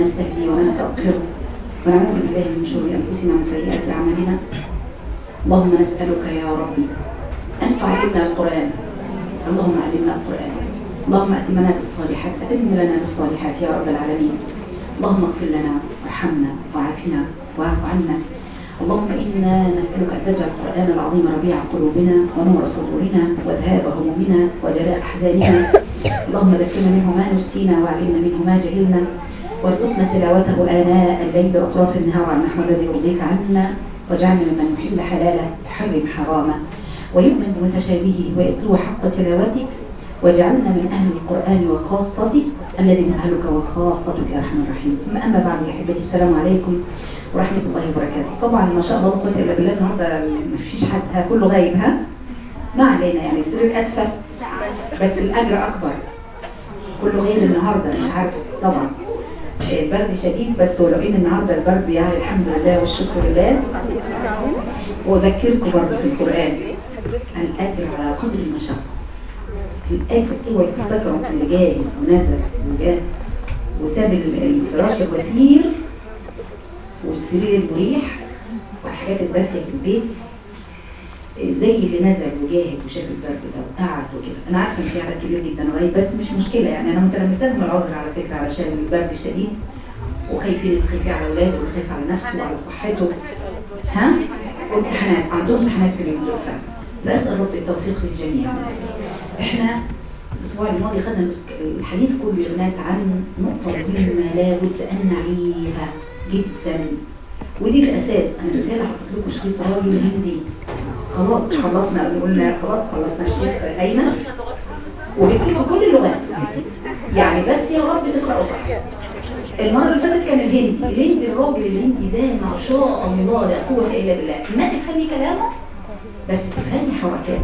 نستهدي ونستغفره ونعوذ بالله من شرور انفسنا ومن سيئات اعمالنا اللهم نسالك يا ربي ان تعلمنا القران اللهم علمنا القران اللهم اتمنا بالصالحات اتم لنا بالصالحات يا رب العالمين اللهم اغفر لنا وارحمنا وعافنا واعف عنا اللهم انا نسالك ان تجعل القران العظيم ربيع قلوبنا ونور صدورنا وذهاب همومنا وجلاء احزاننا اللهم ذكرنا منه ما نسينا وعلمنا منه ما جهلنا وارزقنا تلاوته آناء الليل وأطراف النهار على النحو الذي يرضيك عنا واجعلنا ممن يحل حلاله يحرم حرامه ويؤمن بمتشابهه ويتلو حق تلاوته واجعلنا من أهل القرآن وخاصته الذي هم أهلك وخاصتك يا أرحم الراحمين ثم أما بعد يا أحبتي السلام عليكم ورحمة الله وبركاته طبعا ما شاء الله لا قوة إلا بالله النهارده ما فيش حد ها كله غايب ها ما علينا يعني السرير أدفى بس الأجر أكبر كله غير النهارده مش عارف طبعا البرد شديد بس ولو ان النهارده البرد يعني الحمد لله والشكر لله واذكركم برضه في القران الاجر على قدر المشقه الاجر اوعى تفتكروا اللي جاي ونزل وجاء وساب الفراش الوثير والسرير المريح والحاجات الدافيه في البيت زي اللي نزل وجاهد وشاف البرد ده وقعد وكده انا عارفه ان في عدد كبير جدا غايب بس مش مشكله يعني انا متلمسه لهم العذر على فكره علشان البرد الشديد وخايفين خايفين على اولاده وخايف على نفسه وعلى صحته ها وامتحانات عندهم امتحانات في اليوم دول فعلا فاسال رب التوفيق للجميع احنا الاسبوع الماضي خدنا الحديث كله يا بنات عن نقطه مهمه لابد ان نعيها جدا ودي الاساس انا بالتالي حطيت لكم شريط راوي هندي خلاص خلصنا قلنا خلاص خلصنا الشيخ ايمن وجبت له كل اللغات يعني بس يا رب تقرأوا صح المرة اللي فاتت كان الهندي الهندي الراجل الهندي ده ما شاء الله لا قوة إلا بالله ما تفهمي كلامه بس تفهمي حركاته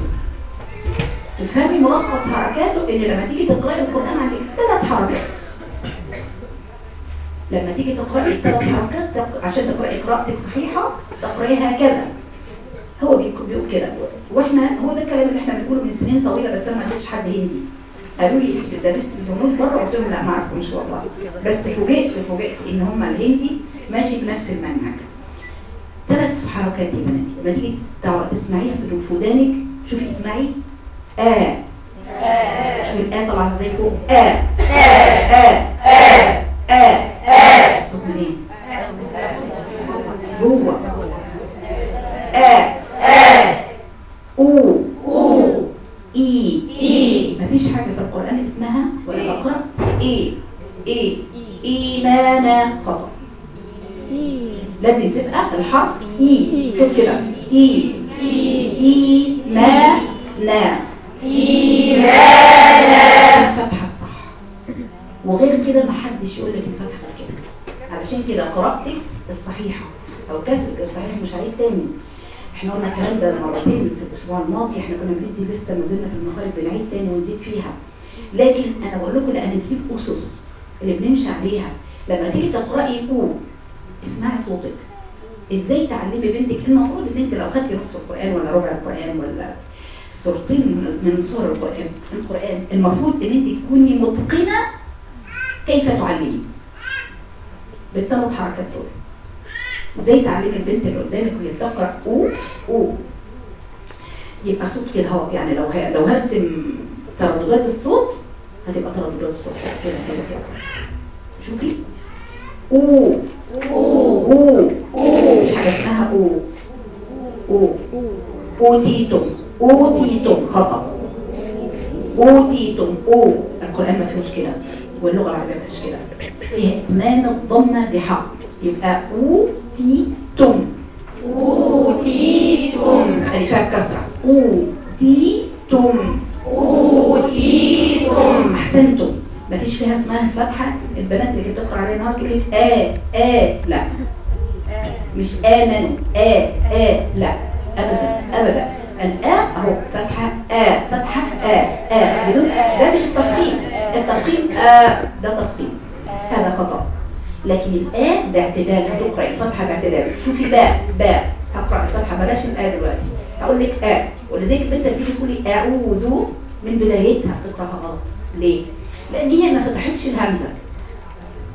تفهمي ملخص حركاته ان لما تيجي تقرأي القرآن عندك ثلاث حركات لما تيجي تقرأي ثلاث حركات تق... عشان تقرأي قراءتك صحيحة تقرأيها هكذا هو بيقول كده واحنا هو ده الكلام اللي احنا بنقوله من سنين طويله بس انا ما قلتش حد هندي قالوا لي انت درست الجنود بره قلت لهم لا ما اعرفهمش والله بس فوجئت فوجئت ان هم الهندي ماشي بنفس المنهج ثلاث حركات يا بناتي لما تيجي تسمعيها في ودانك شوفي اسمعي آ آه. شوفي الآ طالعه ازاي فوق آ آ آ آ آ الصوت منين؟ جوه آ آ أو أو إي إي مفيش حاجة في القرآن اسمها ولا بقرأ إي إي إيمانا خطأ لازم تبقى الحرف إي صوت كده إي إيمانا إيمانا الفتحة الصح وغير كده ما حدش يقول لك الفتحة غير كده علشان كده قراءتك الصحيحة أو كسرك الصحيح مش عيب تاني احنا قلنا الكلام ده مرتين في الاسبوع الماضي احنا كنا بندي لسه ما زلنا في المخارج بنعيد تاني ونزيد فيها لكن انا بقول لكم لان دي الاسس اللي بنمشي عليها لما تيجي تقراي او اسمعي صوتك ازاي تعلمي بنتك المفروض ان انت لو خدتي نصف القران ولا ربع القران ولا سورتين من سور القران القران المفروض ان انت تكوني متقنه كيف تعلمي بالثلاث حركات دول ازاي تعلمي البنت اللي قدامك وهي بتقرا او او يبقى الصوت كده اهو يعني لو ه... لو هرسم ترددات الصوت هتبقى ترددات الصوت كده كده كده شوفي او او او او مش حاجه اسمها او او اوتيتم اوتيتم خطا اوتيتم او القران ما فيهوش كده واللغه العربيه ما فيهوش كده فيها اتمام الضمه بحق يبقى اوتيتم اوتيتم يعني فيها كسره اوتيتم اوتيتم احسنتم مفيش فيها اسمها الفتحه البنات اللي بتقرا عليها النهارده تقول لك اه اه لا مش امنوا اه اه لا ابدا ابدا الآ اهو فتحه آ فتحه آ آ بدون ده مش التفخيم التفخيم آ ده تفخيم هذا خطأ لكن الآن باعتدال هتقرأ الفتحة باعتدال شوفي باء باء هقرأ الفتحة بلاش الآ دلوقتي هقول لك آ ولذلك البنت اللي بتيجي تقولي أعوذ من بدايتها بتقرأها غلط ليه؟ لأن هي ما فتحتش الهمزة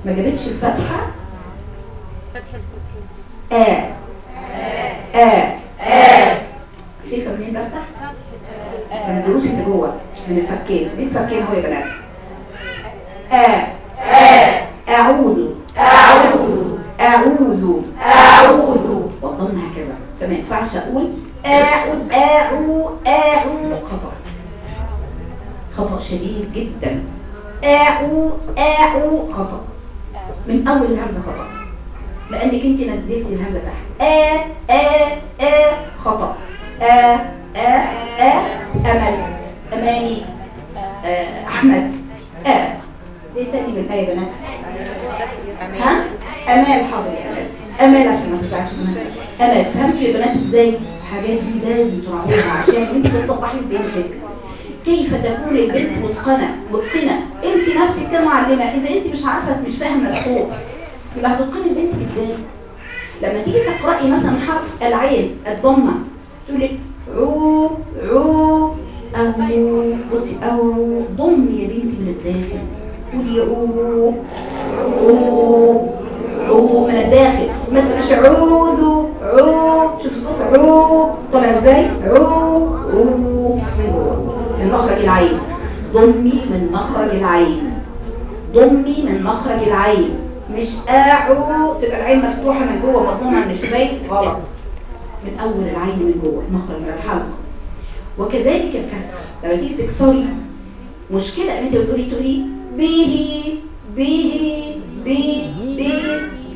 ما جابتش الفتحة فتح الفتح آ آ آ شايفة منين بفتح؟ من الدروس اللي جوه من الفكين دي الفكين هو يا بنات آ آ أعوذ أعوذ أعوذ أعوذ والضم هكذا فما ينفعش أقول أعو أعو أعو خطأ خطأ شديد جدا أعو أعو خطأ من أول الهمزة خطأ لأنك أنت نزلت الهمزة تحت آ آ آ خطأ آ آ آ أمل أماني آه، أحمد آ إيه تاني من الآية يا بنات؟ ها؟ أمال حاضر يا أمال أمال عشان ما تزعلش منها أمال فهمت يا بنات إزاي؟ الحاجات دي لازم تراعوها عشان أنت تصبحي بنتك كيف تكون البنت متقنة متقنة أنت نفسك كمعلمة إذا أنت مش عارفة مش فاهمة الصوت يبقى هتتقني بنتك إزاي؟ لما تيجي تقرأي مثلا حرف العين الضمة تقول لك عو عو أو بصي أو ضمي يا بنتي من الداخل قولي عو عو عو من الداخل ما تقولش عوذ عو شوف الصوت عو طالع ازاي عو عو من جوه من مخرج العين ضمي من مخرج العين ضمي من مخرج العين مش اعو تبقى العين مفتوحه من جوه مضمومه مش شايف غلط من اول العين من جوه مخرج من الحلق وكذلك الكسر لما تيجي تكسري مشكله ان انت بتقولي تقولي به به به به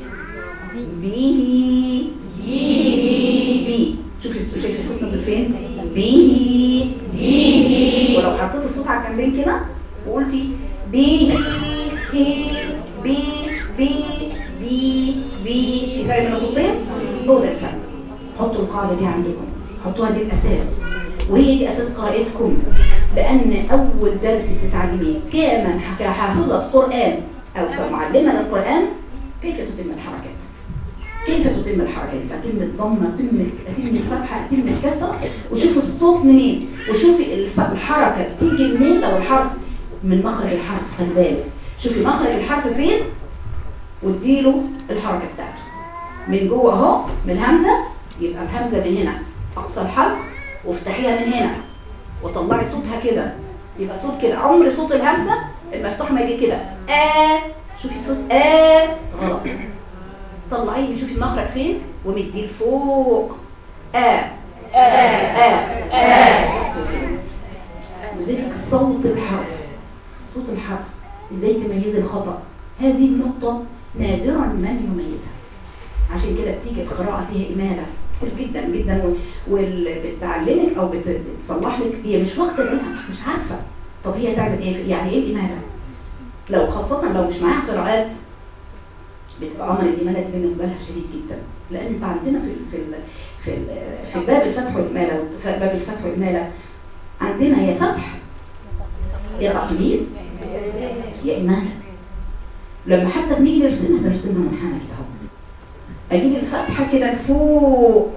به به شوفي شوفي الصوت نازل فين به به ولو حطيت الصوت على الجنبين كده وقلتي به هي بي بي بي بي فرق بين الصوتين هو ده الفرق حطوا القاعده دي عندكم حطوها دي الاساس وهي دي اساس قراءتكم لان اول درس بتتعلميه كمن كحافظه قران او كمعلمه للقران كيف تتم الحركات كيف تتم الحركات يبقى تتم الضمه تتم تتم الفتحه تتم الكسره وشوفوا الصوت منين وشوفي الف- الحركه بتيجي منين لو الحرف من مخرج الحرف خلي بالك شوفي مخرج الحرف فين وتزيله الحركه بتاعته من جوه اهو من الهمزه يبقى الهمزه من هنا اقصى الحلق وافتحيها من هنا وطلعي صوتها كده يبقى الصوت كده عمر صوت الهمزه المفتوح ما يجي كده آ شوفي صوت آ غلط طلعيه شوفي المخرج فين ومديه لفوق آ آ آ آ بس كده. لذلك صوت الحرف صوت الحرف ازاي تميزي الخطأ هذه النقطة نادرا من يميزها عشان كده بتيجي القراءة فيها إمالة كتير جدا جدا و- واللي بتعلمك أو بت- بتصلح لك هي مش واخدة بالها مش عارفة طب هي تعمل إيه يعني إيه الإمالة؟ لو خاصة لو مش معاها قراءات بتبقى أمر الإمالة دي بالنسبة لها شديد جدا لأن أنت عندنا في ال في ال في ال في باب الفتح والإمالة باب الفتح والإمالة عندنا يا فتح يا تقليل يا إمالة لما حتى بنيجي نرسمها بنرسمها منحنى كده اهو اجيب الفتحه كده لفوق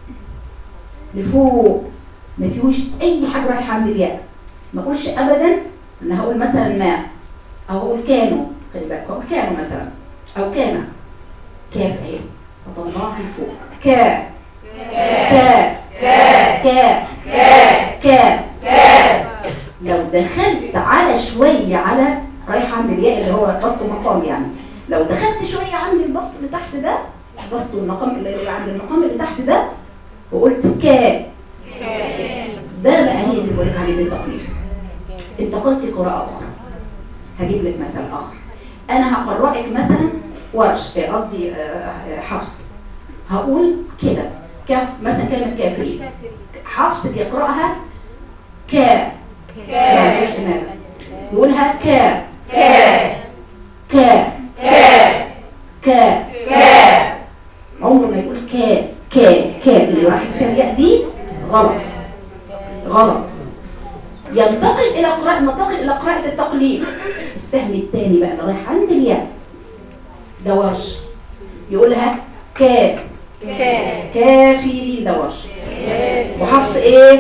لفوق ما فيهوش اي حاجه رايحه عند الياء ما اقولش ابدا انا هقول مثلا ما او اقول كانوا خلي بالك اقول كانوا مثلا او كان كاف اهي اطلعها لفوق كا كا كا كا كا لو دخلت على شويه على رايح عند الياء اللي هو بسط المقام يعني لو دخلت شويه عند البسط اللي تحت ده بسط المقام اللي عند المقام اللي تحت ده وقلت كا ده بقى هي اللي بقول لك عليه دي التقليد انتقلت قراءه اخرى هجيب لك مثل اخر انا هقرأك مثلا ورش آه، قصدي آه، حفص هقول كده كاف مثلا كلمه كافرين حفص بيقراها كا كا مش إمام. يقولها كا كا كا كا كا عمره ما يقول كا كا كا اللي راحت فيها الياء دي غلط غلط ينتقل الى قراءة ننتقل الى قراءة التقليد السهم الثاني بقى اللي رايح عند الياء ده ورش يقولها كا كافرين ده ورش وحفص ايه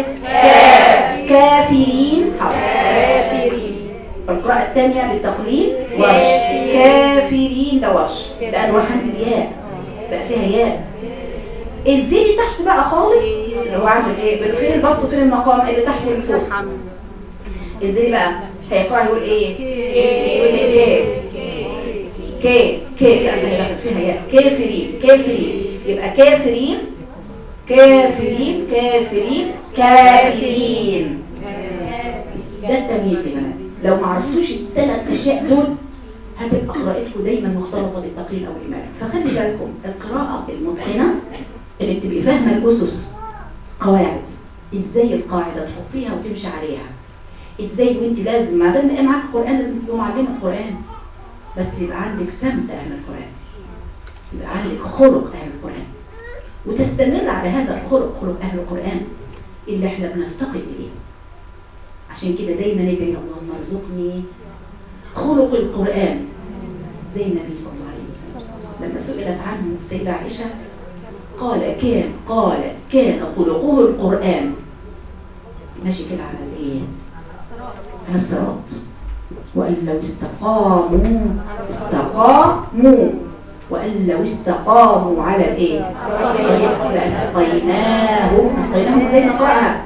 كافرين حفص القراءة الثانية بالتقليد ورش كافرين ده ورش لأن رحمة الياء بقى فيها ياء انزلي تحت بقى خالص اللي هو عند ايه فين البسط وفين المقام اللي تحت واللي فوق انزلي بقى هيقرأ يقول ايه يقول ايه كي كي يعني فيها ياء كافرين كافرين يبقى كافرين كافرين كافرين كافرين ده التمييز يا بنات لو ما عرفتوش الثلاث اشياء دول هتبقى قراءتكم دايما مختلطه بالتقليل او الاماله فخلي بالكم القراءه المتقنه اللي بتبقي فاهمه الاسس قواعد ازاي القاعده تحطيها وتمشي عليها ازاي وانت لازم ما دام معاك قران لازم تبقى معلمه قران بس يبقى عندك سمت اهل القران يبقى عندك خلق اهل القران وتستمر على هذا الخلق خلق اهل القران اللي احنا بنفتقد اليه عشان كده دايما ندعي اللهم ارزقني خلق القرآن زي النبي صلى الله عليه وسلم لما سئلت عنه السيدة عائشة قال كان قال كان خلقه القرآن ماشي كده على الايه على الصراط وأن لو استقاموا استقاموا وأن لو استقاموا على الايه الطريق لأسقيناهم أسقيناهم زي ما قرأها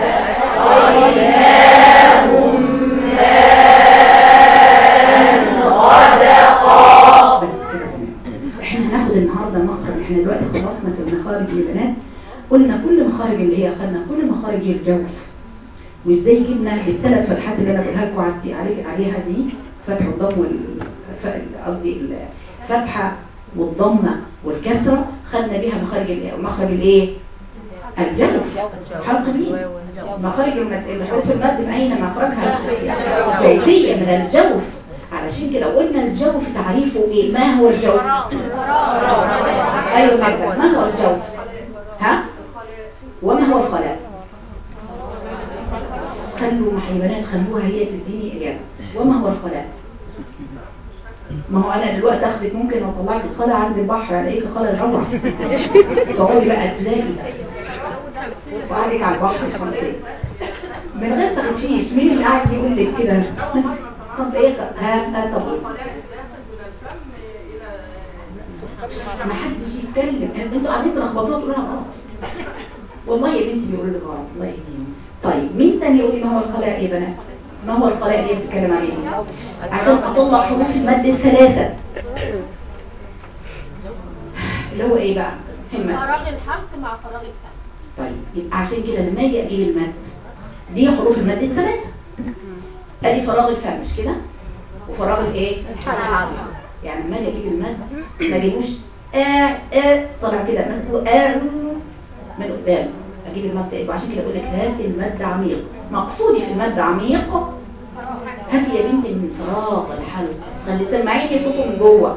بس كده تمام احنا هناخد النهارده مخرج احنا دلوقتي خلصنا في المخارج يا بنات قلنا كل مخارج اللي هي خدنا كل مخارج الجوف وازاي جبنا الثلاث فتحات اللي انا بقولها لكم عدي- علي- عليها دي فتح والضم وال- ف- قصدي الفتحه والضمه والكسره خدنا بيها مخارج الايه مخرج الايه الجوف حلق مين مخارج المد... الحروف المد اين مخرجها جوفيه من الجوف علشان كده قلنا الجوف تعريفه ايه ما هو الجوف ايوه جدا ما هو الجوف ها وما هو الخلاء بس خلوا محيبانات خلوها هي تديني اجابه وما هو الخلاء ما هو انا دلوقتي اخدك ممكن اطلعك الخلاء عند البحر الاقيك خلاء الرمل تقعدي بقى تلاقي وقعدك على البحر الشمسية من غير تغشيش مين اللي قاعد يقول لك كده طب ايه خ- ها ها طب بس ما حدش يتكلم انتوا قاعدين تلخبطوها تقولوا لها غلط والله يا بنتي بيقولوا لي غلط الله يهديهم طيب مين تاني يقول لي ما هو الخلاء يا بنات ما هو الخلاء اللي هي بتتكلم عليه دي عشان اطلع حروف المد الثلاثه اللي هو ايه بقى همت فراغ الحلق مع فراغ الفم طيب يبقى عشان كده لما اجي اجيب المد دي حروف المد الثلاثه ادي فراغ الفم مش كده وفراغ الايه يعني لما اجي اجيب المد ما اجيبوش ا ا طلع كده مد ا من قدام اجيب المد ايه وعشان كده بقول لك هات المد عميق مقصودي في المد عميق هاتي يا بنتي من فراغ الحلق بس خلي سمعيني صوته من جوه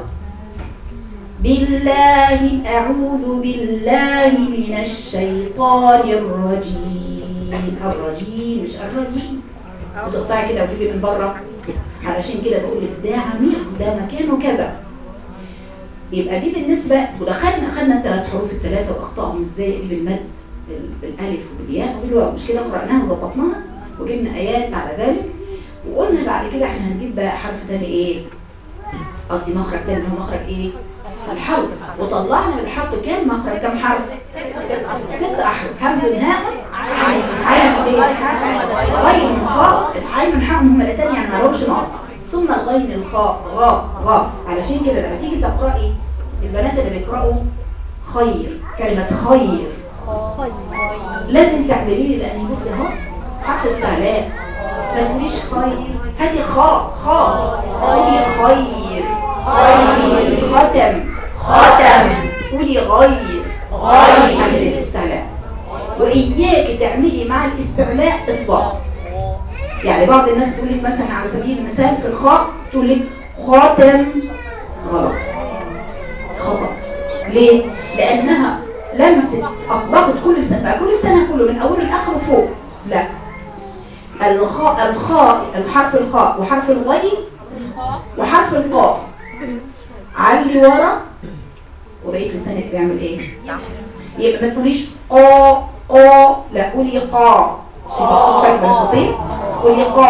بالله أعوذ بالله من الشيطان الرجيم الرجيم مش الرجيم وتقطعي كده وتجيبي من بره علشان كده بقول لك ده عميق ده مكانه كذا يبقى دي بالنسبة ودخلنا خدنا الثلاث حروف الثلاثة واخطائهم ازاي اجيب المد بال- بالالف وبالياء وبالواو مش كده قرأناها وظبطناها وجبنا ايات على ذلك وقلنا بعد كده احنا هنجيب بقى حرف تاني ايه قصدي مخرج تاني اللي هو مخرج ايه الحرف وطلعنا من الحرف كام مخرج كام حرف ست احرف همز هاء عين عين غين خاء العين والحاء هم الاثنين يعني ما لهمش نقط ثم الغين الخاء غاء غاء علشان كده لما تيجي تقراي البنات اللي بيقراوا خير كلمه خير لازم تعملي لي لان بصي اهو حرف استعلاء ما تقوليش خير هاتي خاء خاء قولي خير خير ختم ختم قولي غير غير اعملي الاستعلاء واياك تعملي مع الاستعلاء اطباق يعني بعض الناس تقول لك مثلا على سبيل المثال في الخاء تقول لك خاتم غلط خطأ ليه؟ لأنها لمست أطبقت كل سنة بقى كل سنة كله من أول لآخره فوق لا الخاء الخاء الحرف الخاء وحرف الغين وحرف القاف علي ورا وبقيت لسانك بيعمل ايه؟ يبقى ما تقوليش قا قا لا قولي قا شوف الصوت فرق بين الصوتين قولي قا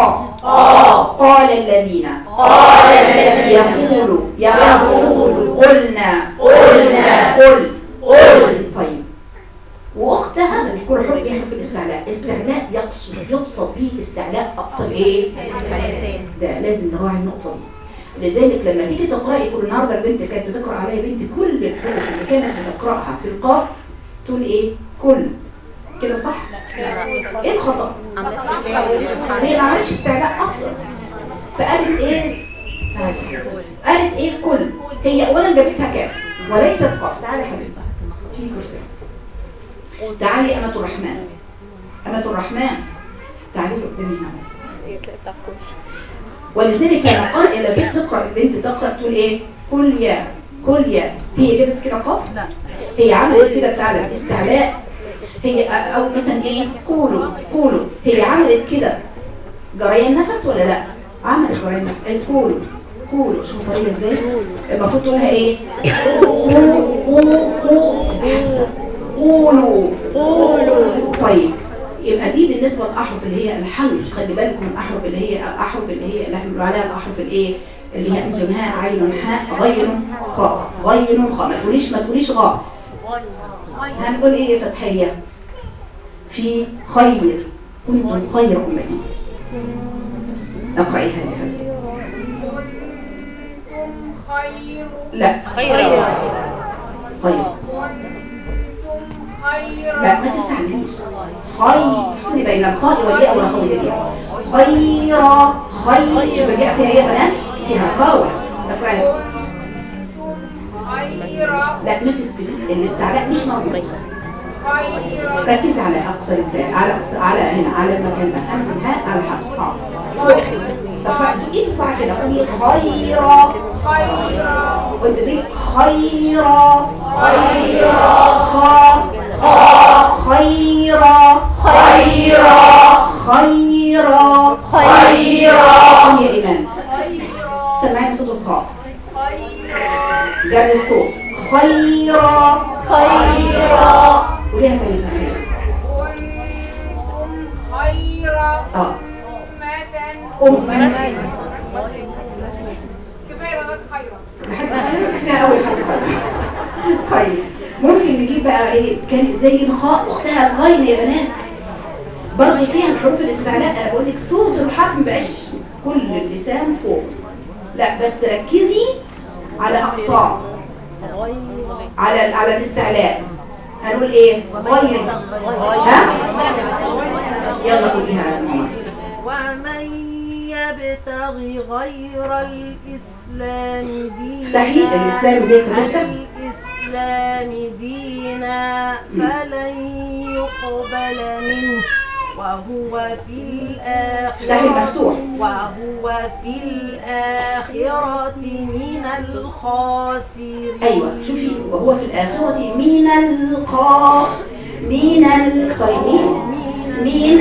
قال الذين قال الذين يقول يقول قلنا قلنا قل قل طيب واخت هذا بيكون حرف بيحرف الاستعلاء استعلاء يقصد يقصد به استعلاء اقصد ايه ده لازم نراعي النقطه دي لذلك لما تيجي تقراي كل النهارده البنت كانت بتقرا عليا بنت كل الحروف اللي كانت بتقراها في القاف تقول ايه كل كده صح ايه الخطا هي ما عملتش استعلاء اصلا فقالت ايه قالت ايه الكل هي اولا جابتها كاف وليست قاف تعالي يا حبيبتي في كرسي تعالي أمة الرحمن أمة الرحمن تعالي قدامي هنا ولذلك لما قال إلى بنت تقرأ البنت تقرأ تقول إيه كل يا كل يا هي جابت كده قاف لا هي عملت كده فعلا استعلاء هي أو مثلا إيه قولوا قولوا هي عملت كده جريان نفس ولا لا عملت جريان نفس قالت قولوا قولوا شوفوا هي ازاي المفروض تقولها ايه قولوا قولوا قولوا قولوا طيب يبقى دي بالنسبه للاحرف اللي هي الحلق خلي بالكم من الاحرف اللي هي الاحرف اللي هي اللي احنا بنقول عليها الاحرف الايه اللي هي انزل هاء عين حاء غين خاء غين خاء ما تقوليش ما تقوليش غاء هنقول ايه يا فتحيه في خير كنتم خير امه اقرايها يا حبيبتي كنتم خير لا خيرا خير كنتم خير لا ما تستعمليش خير افصلي بين الخاء والياء والخاء والياء خيرا خير شوف الياء فيها ايه يا بنات فيها خاوة اقراي كنتم خير لا ما تثبت الاستعلاء مش موجود خير ركزي على اقصى لسان على أقصى على هنا على المكان ده همز الهاء على الحرف اه فوق فوق ايه بسرعه كده قولي خيرا خير وانت دي خيرا خيرا خا خا خيرا خيرا خيرا خيرا قم يا إيمان سمعي صوت الخاء جاب الصوت خيرا خيرا وليها تاني خير كنتم خير اه أمة أمة كفاية لغاية خيرا احنا اول حاجه طيب ممكن نجيب بقى ايه كان زي الخاء اختها الغين يا بنات برضه فيها الحروف الاستعلاء انا بقول لك صوت الحرف مبقاش كل اللسان فوق لا بس ركزي على اقصاه على على الاستعلاء هنقول ايه غير ها يلا قوليها يا ماما ومن يبتغي غير الإسلام دينا افتحي الإسلام زي ما على كتبت. الإسلام دينا فلن يقبل منه وهو في الآخرة افتحي المفتوح. وهو في الآخرة من الخاسرين ايوه شوفي وهو في الاخره من الخا من اكسري مين من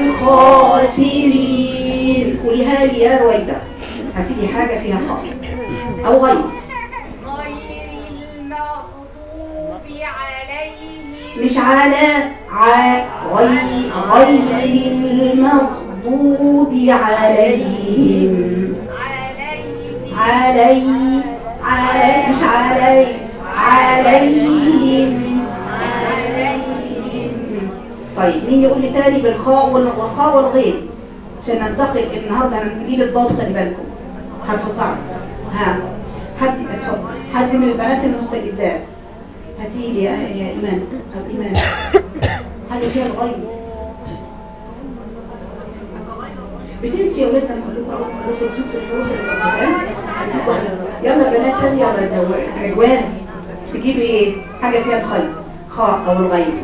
الخاسرين قوليها لي يا رويدا هتيجي حاجه فيها خاء او غير غير المغضوب عليهم مش على ع غير غير المغضوب عليهم عليهم علي علي مش علي عليهم طيب مين يقول لي تاني بالخاء وال- والخاء والغين عشان ننتقل النهارده هنجيب الضاد خلي بالكم حرف صعب ها حد اتفضل حد من البنات المستجدات هاتي لي يا يا ايمان هات ايمان حاجه فيها الغين بتنسي يا ولاد لما اقول لكم اقول لكم تنسوا الحروف اللي في القرآن؟ يلا يا بنات هذه يلا جو- جوان تجيبي ايه حاجه فيها الخير خاء او الغين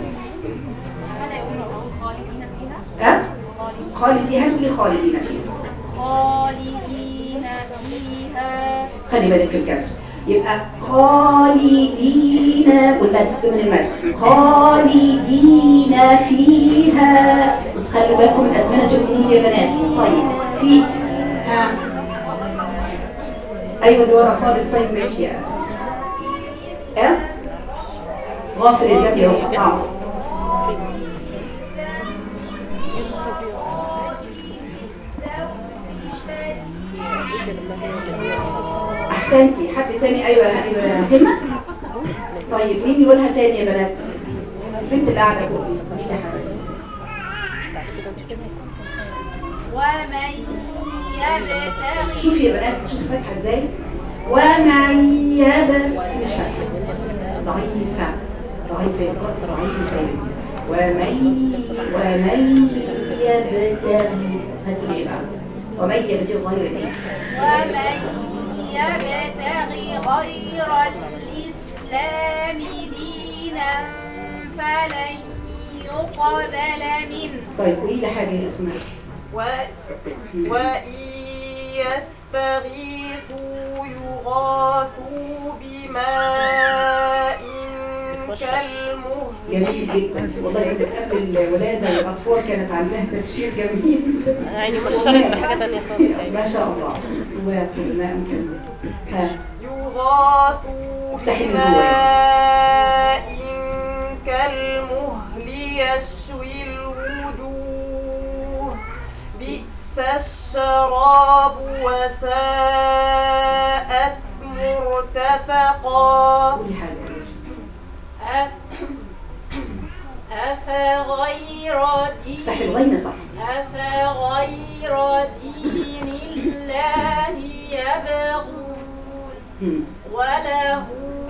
خالدين فيها ها خالدين هتقولي خالدين فيها خالدين فيها خلي بالك في الكسر يبقى خالدين والمد من المد خالدين فيها بس خلوا بالكم من أزمنة القلوب يا بنات طيب في ها أيوة اللي ورا خالص طيب ماشي يا ها غافر الذنب يا وقطعه احسنتي حد تاني ايوه ايوه همه طيب مين يقولها تاني يا بنات البنت اللي قاعده فوق دي قولي لي يا حبيبتي ومن يبتغي شوفي يا بنات شوفي فاتحه ازاي ومن يبتغي دي مش فاتحه ضعيفه ضعيفه يا بنات ضعيفه يا بنتي ومن ومن يبتغي هتقولي ايه بقى ومن يبتغي غير دين ومن يبتغي غير الإسلام دينا فلن يقبل منه طيب قولي لي حاجه يا اسماء و... وإن يستغيثوا يغاثوا بماء كالمهل جميل جدا والله كانت قبل الولاده والاطفال كانت عندها تبشير جميل يعني بشرت بحاجة تانية خالص يعني ما شاء الله وكل ما يمكن ها يغاثوا افتحي من بماء كالمهل يشوي الوجوه بئس الشراب وساءت مرتفقا قولي حاجه أفغير افتحي دين الغين صح أفغير دين الله يبغون مم. وله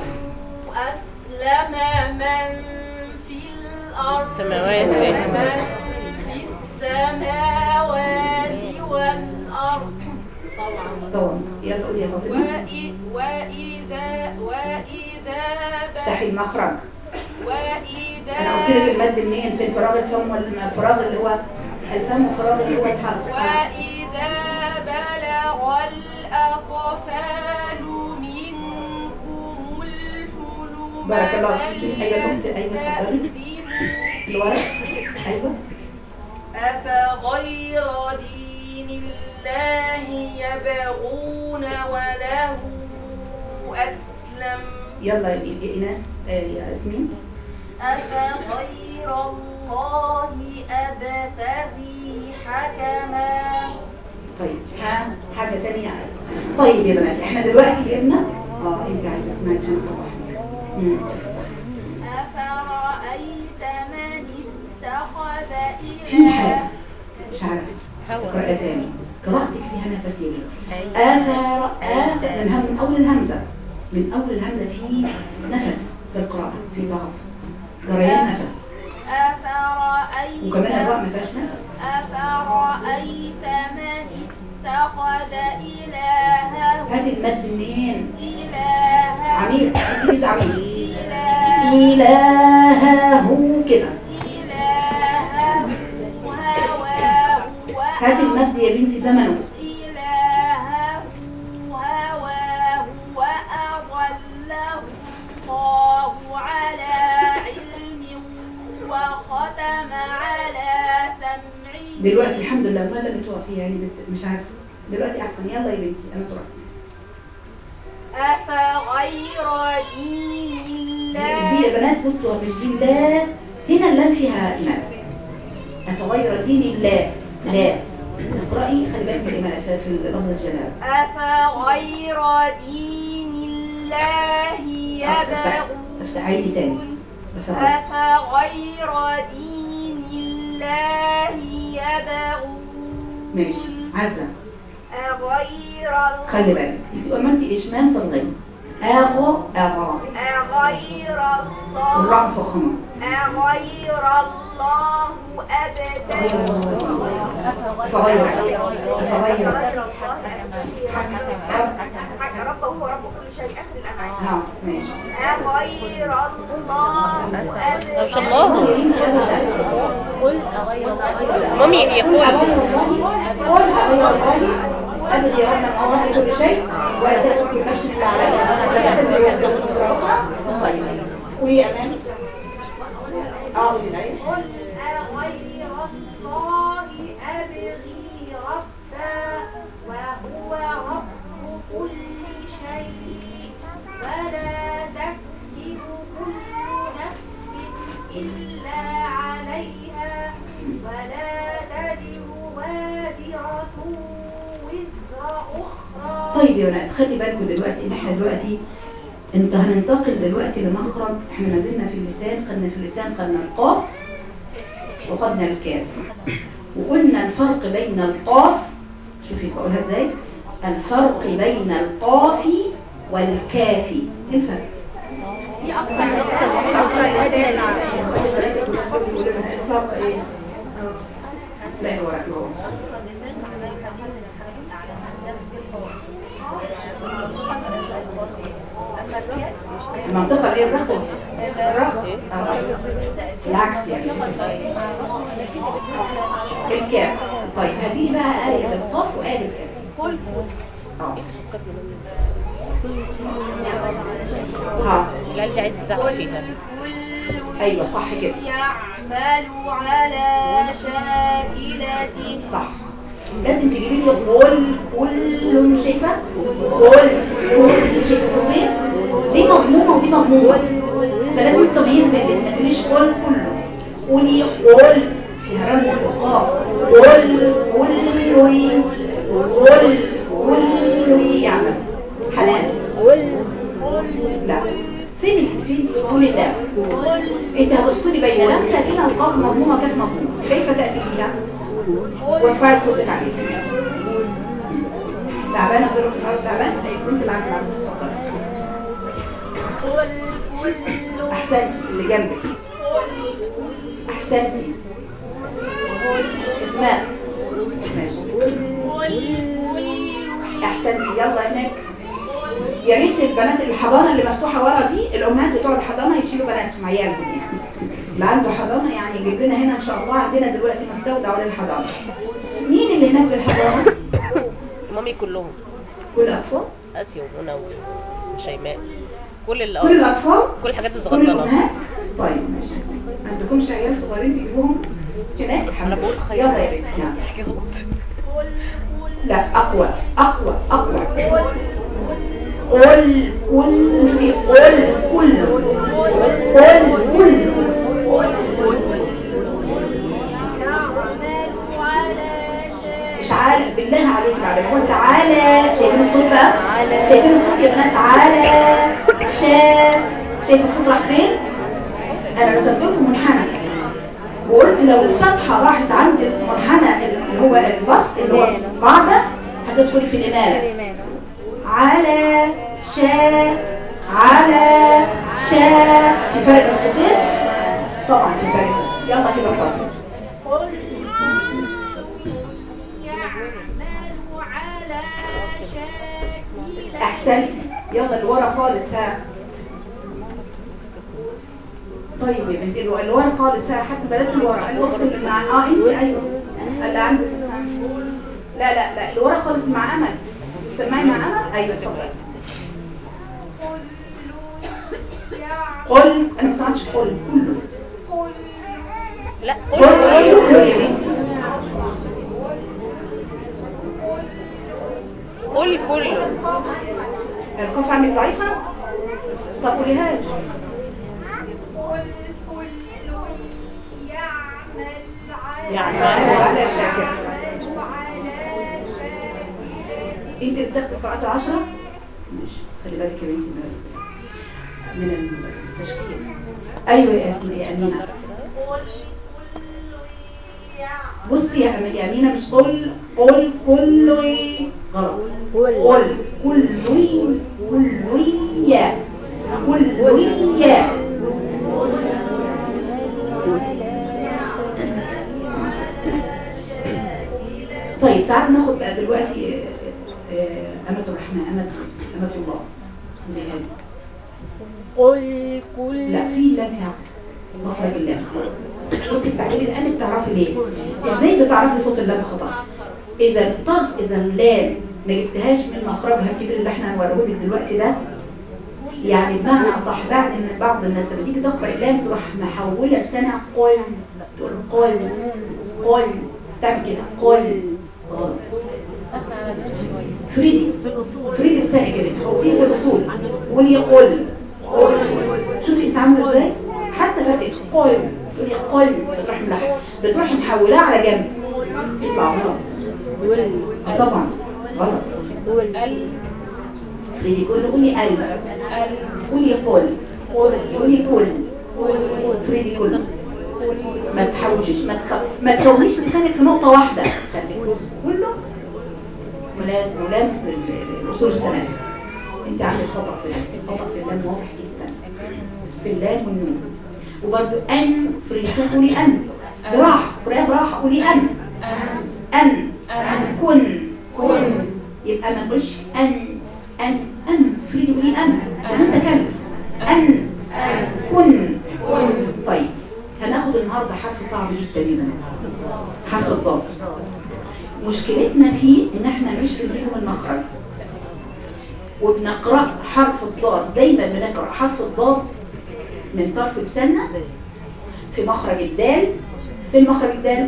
أسلم من في الأرض السماوات. من في السماوات والأرض طبعا طبعا يلا قولي يا فاطمه وإ- وإذا وإذا افتحي المخرج وإذا انا قلت لك المد منين فين فراغ الفم والفراغ اللي هو الفم وفراغ اللي هو الحلق وإذا بلغ الأطفال منكم الحلم بارك الله فيكي. أيوة الأخت، أيوة اتفضلي. فليؤذنوا اللي ورا ايوه أفغير دين الله يبغون وله أسلم يلا يا يا ايناس آه، يا ياسمين أفغير الله أبتغي حكما طيب ها حاجه تانية طيب يا بنات احنا دلوقتي جبنا اه انت عايزه اسمعي عشان صباحك مم. أفرأيت من اتخذ في حاجه إله مش عارفه اقرأ تاني قراءتك فيها نفس يا بنتي آثار آثار من, هم من أول الهمزة من أول الهمزة في نفس في القراءة في ضعف جريان أثر أفرأيت وكمان الراء ما فيهاش نفس أفرأيت من اتخذ إلهه هاتي المد منين إلهه عميل سيبي عميل إله إلهه كده إلهه هواه هاتي المد يا بنتي زمنه إلهه هواه وأضله الله على علم وختم على سمعه دلوقتي الحمد لله ما لم توقفي يعني بت- مش عارفة دلوقتي أحسن يلا يا بنتي أنا تروح أفغير دين دي الله يا بنات بصوا مش دي الله هنا اللام فيها إيمان أفغير دين الله لا اقرأي خلي بالك من الإيمان في في لفظ الجلال أفغير دين الله يبغون افتحي لي تاني أفغير أفغير دين الله يبغون ماشي عزة أغير خلي بالك انت عملتي إشمام في الغين أغو أغا أغير الله والراء فخمة أغير الله أبدا فغير فغير حق ربه هو رب كل شيء آخر الأنعام ها ماشي أغير الله أبدا ما شاء الله يا بنتي أبدا مامي يقول قل أغير الله أبد يا رب الله كل شيء ولا تسكي نفسك إلا علي لا تدري وزن طيب قولي يا أمان اه قولي الآية. قل أغير الله أبغي ربا وهو رب كل شيء ولا تكسب كل نفس إلا عليها ولا تزر وازرة وزر أخرى طيب يا بنات خلي بالكم دلوقتي ان احنا دلوقتي انت هننتقل دلوقتي لمخرج احنا ما زلنا في اللسان خدنا في اللسان خدنا القاف وخدنا الكاف وقلنا الفرق بين القاف شوفي بقولها ازاي الفرق بين القاف والكاف ايه الفرق هي أقصى الفرق ايه لا هو هو المنطقة اللي هي الرخوة الرخوة آه. العكس يعني الكاف طيب هتيجي بقى آية بالقاف وآية بالكاف اه ها العيال دي عايز تزعق فيها ايوه صح كده يعمل على شاكلة صح لازم تجيبي لي قول كل شايفه قول كل شايفه الصوتين دي مضمومه ودي مضمومه فلازم التمييز بين الاثنين ما تقوليش قول كله قولي قول يا رمز القاف قول كل قول كل يعمل حلال لا فين ال- فين سكون الله انت هتفصلي بين لام ساكنه وقاف مضمومه كاف مضمومه كيف تاتي بها وارفعي صوتك عليها تعبانه زرق الارض تعبان اي كنت معاك مع المستقبل قل كل احسنتي اللي جنبك احسنتي اسماء ماشي احسنتي يلا هناك يا ريت البنات الحضانه اللي مفتوحه ورا دي الامهات بتوع الحضانه يشيلوا بناتهم عيالهم يعني اللي عنده حضانه يعني يجيب لنا هنا ان شاء الله عندنا دلوقتي مستودع للحضانه مين اللي هناك للحضانه مامي كلهم كل الاطفال اسيا ومنى وشيماء كل كل ال الاطفال كل الحاجات كل الصغننه الامهات طيب ماشي عندكمش عيال صغيرين تجيبوهم هناك الحمد بقول لله خير. يلا يا بنت يلا. حاجه غلط لا اقوى اقوى اقوى قل قل في قل كل قل كل يعمل على شاكلة مش عارف بالله عليك بعد ما قلت تعالى شايفين الصوت بقى شايفين الصوت يا بنات تعالى شا شايف الصوت راح فين انا رسمت لكم منحنى وقلت لو الفتحه راحت عند المنحنى اللي هو البسط اللي هو القاعده هتدخل في الاماله على شا على شا في فرق بين الصوتين طبعا في فرق بين الصوتين. يلا كده فاصل قل يعمل على شاكلة احسنتي يلا اللي ورا خالص ها طيب يا بنتي اللي اللي ورا خالص ها حتى البنات اللي ورا الوقت اللي مع اه انت ايوه اللي عندك لا لا لا اللي ورا خالص مع امل سمعي مع امل ايوه اتفضلي قل انا ما سمعتش قل كله لا قل قول كله يا بنتي قول كله القاف عندك ضعيفه طب قوليها لي قل كل يعمل على يعمل على شاكر يعمل على شاكلة انت اللي بتاخدي قراءات العشرة ماشي بس خلي بالك يا بنتي من من التشكيل ايوه يا اسماء يا امينه قل كل يعمل بصي يا أم- يا امينه مش قل قل كل غلط قل كل كل يا كل يا طيب تعالوا ناخد بقى دلوقتي آه، آه، أمة الرحمن أمة أمة الله اللي هي قل كل لا في لام فيها مخرج اللام بصي التعبير الآن بتعرفي ليه ازاي بتعرفي صوت اللام خطأ اذا الطرف اذا اللام ما جبتهاش من مخرجها الكبير اللي احنا هنوريه لك دلوقتي ده يعني بمعنى اصح بعد ان بعض الناس لما تيجي تقرا اللام تروح محوله لسانها قل تقول قل قل تعمل كده قل غلط فريدي في الاصول فريدي لسانك كده تحطيه في الاصول قولي قل قل شوفي انت عامله ازاي حتى فاتك قل تقولي قل بتروحي ملح بتروحي محولاه على جنب يطلع غلط آه طبعا غلط افردي كل قولي ال قولي قل قولي كل افردي كل ما تحوجش ما تخ... ما تكونيش لسانك في نقطة واحدة خلي الجزء كله ملازم ملامس لل- للأصول الثلاثة انت عندك خطأ في اللام خطأ في اللام واضح جدا في اللام والنون وبرده أن في اللسان قولي أن براحة قراءة براحة قولي أن أن كن كن يبقى ما نقولش أن أن أن فريد قولي أن أنا تكلف أن كن طيب هناخد النهارده حرف صعب جدا يا بنات حرف الضاد مشكلتنا فيه ان احنا مش بنجيبه من مخرج وبنقرا حرف الضاد دايما بنقرا حرف الضاد من طرف لساننا في مخرج الدال في المخرج الدال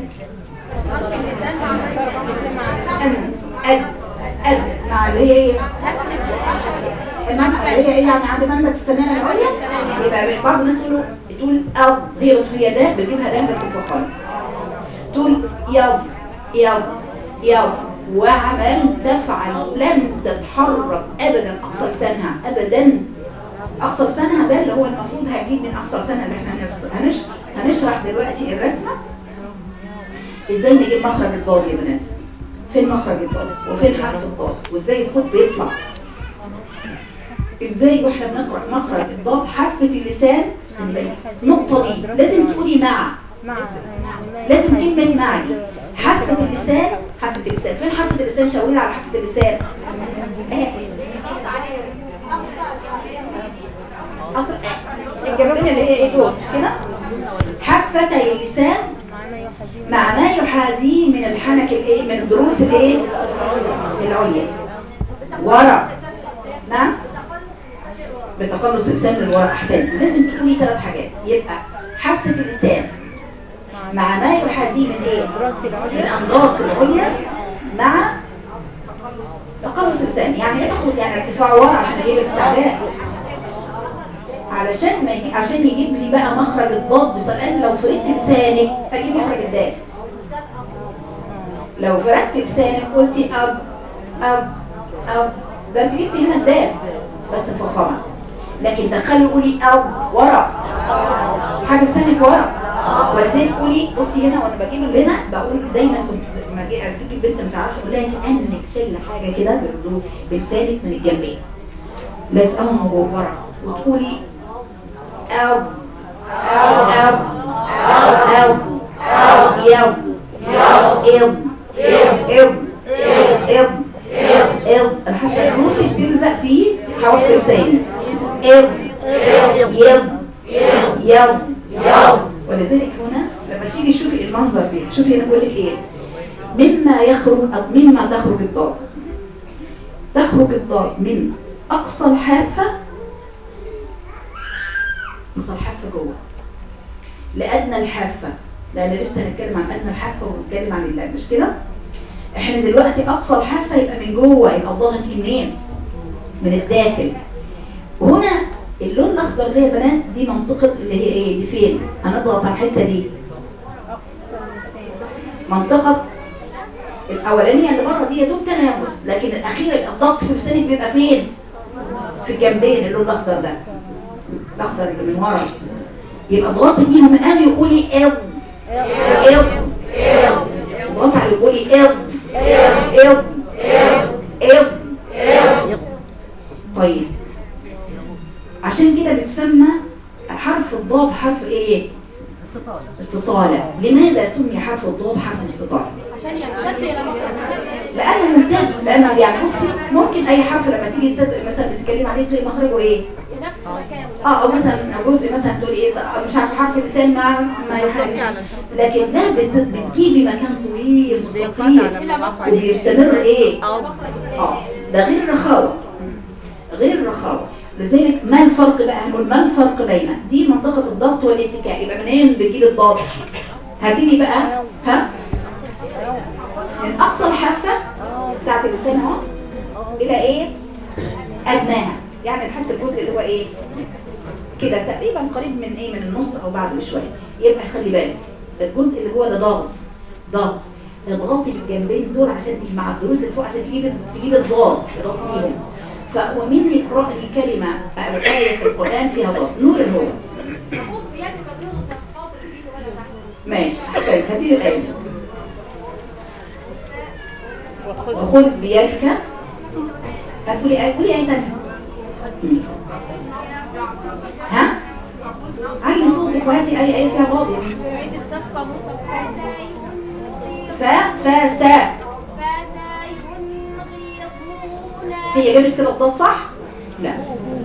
أن أد أد مع اللي هي ايه؟ المنفى اللي هي ايه يعني عند منفى الثنايا العليا يبقى بعض الناس يقولوا تقول أو هي هي ده بتجيبها دال بس الفخار تقول يو يو يو وعمل تفعل لم تتحرك ابدا اقصى لسانها ابدا اقصى لسانها ده اللي هو المفروض هجيب من اقصى لسانها اللي احنا هنش- هنش هنشرح دلوقتي الرسمه ازاي نجيب مخرج الضاد يا بنات فين مخرج الضاد وفين حرف الضاد وازاي الصوت بيطلع ازاي واحنا بنقرا مخرج الضاد حافه اللسان خلي بالك، النقطه دي لازم تقولي مع مع لازم كلمة مع دي حافة اللسان حافة اللسان فين حافة اللسان شاوري على حافة اللسان آه. أطر- الجنبين اللي هي ايه دول مش كده حافتي اللسان مع ما يحاذيه من الحنك الايه من الضروس الايه العليا ورا نعم بتقلص اللسان للورا احسنتي لازم تقولي ثلاث حاجات يبقى حافة اللسان مع ما يحاذيه من ايه من انضاص العليا مع تقلص اللسان يعني ايه تاخد يعني ارتفاع ورا عشان اجيب الاستعلاء علشان ما يجي عشان يجيب لي بقى مخرج الضاد بسلام لو فردت لسانك اجيب مخرج الدال لو فردت لسانك قلتي اب اب اب ده انت جبتي هنا الدال بس فخامه لكن دخلي قولي اب ورا اسحبي لسانك ورا ولذلك قولي بصي هنا وانا بجيب اللي هنا بقول دايما كنت لما اجي ارتكي البنت مش عارفه اقول لها كانك شايله حاجه كده بالضو- بلسانك من الجنبين لازقاهم جوه ورا وتقولي أو أو أو أو أو يو يو يو يو يو انا حاسه ان روسي بتلزق في حواف لساني يو يو يو يو ولذلك هنا لما تيجي تشوفي المنظر ده شوفي انا بقول لك ايه مما يخرج او مما تخرج الضاد تخرج الضاد من اقصى الحافه اقصى الحافه جوه لادنى الحافه لان لسه هنتكلم عن ادنى الحافه ونتكلم عن اللام مش كده احنا دلوقتي اقصى الحافه يبقى من جوه يبقى الضاد هتيجي منين من الداخل وهنا اللون الاخضر ده يا بنات دي منطقه اللي هي ايه دي فين هنضغط على الحته دي منطقه الاولانيه اللي بره دي يا دوب تنافس لكن الاخير الضغط في لسانك بيبقى فين في الجنبين اللون الاخضر ده الاخضر اللي من ورا يبقى اضغطي بيهم قوي وقولي او او اضغطي على قولي او او او طيب عشان كده بتسمى حرف الضاد حرف ايه استطالة لماذا سمي حرف الضاد حرف استطالة عشان يمتد الى مخرج لانه ممتد لانه يعني بصي ممكن اي حرف لما تيجي تد... مثلا بتتكلمي عليه تلاقي مخرجه ايه في نفس مكانه اه او مثلا جزء مثلا تقول ايه طب مش عارفه حرف اللسان مع ما يحاذي لكن ده بت... بتجيبي مكان طويل مستطيل الى مخرج وبيستمر ايه اه ده غير الرخاوه غير الرخاوه لذلك ما الفرق بقى هنقول ما الفرق بين دي منطقه الضغط والاتكاء يبقى منين بتجيب الضغط هتيجي بقى ها من اقصى الحافه بتاعت اللسان اهو الى ايه ادناها يعني لحد الجزء اللي هو ايه كده تقريبا قريب من ايه من النص او بعد بشويه يبقى خلي بالك الجزء اللي جوه ده ضغط ضغط اضغطي بالجنبين دول عشان تيجي مع الضروس اللي فوق عشان تجيب تجيب الضاد اضغطي بيهم ف- ومين يقرأ لي كلمة أو آية في القرآن فيها ضاد نور الهدى ماشي أحسنت هذه الآية وخذ وخذ بيدك هتقولي آية قولي آية تانية مم. ها؟ علي صوتك وهاتي أي آية فيها ضاد يا بنتي. وإذ استسقى موسى ف فسا هي جابت كده الضاد صح؟ لا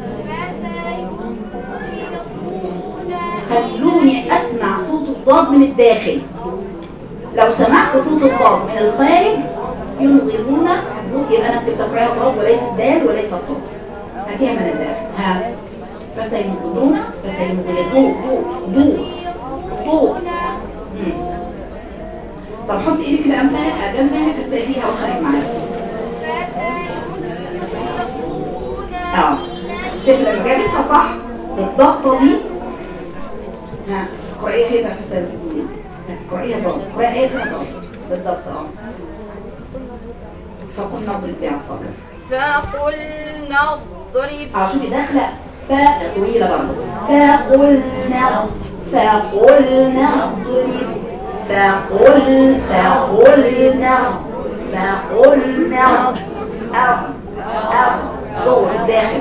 خلوني اسمع صوت الضاد من الداخل لو سمعت صوت الضاد من الخارج ينظرون يبقى انا كنت بقراها ضاد وليس الدال وليس الضاد هاتيها من الداخل ها فسينظرون فسينظرون ضو ضو ضو مم. طب حط ايدك كده انفها جنبها هتبقى فيها وخارج معاك اه شايف لما جابتها صح بالضغطه دي ها قرأيها كده حسن قرأيها ضغط قرأيها فيها ضغط بالضبط اه فقلنا اضرب بعصاك فقلنا اضرب اه شوفي داخله فاء طويله برضه فقلنا فقلنا اضرب فقل فقلنا فقلنا أو أو جوه في الداخل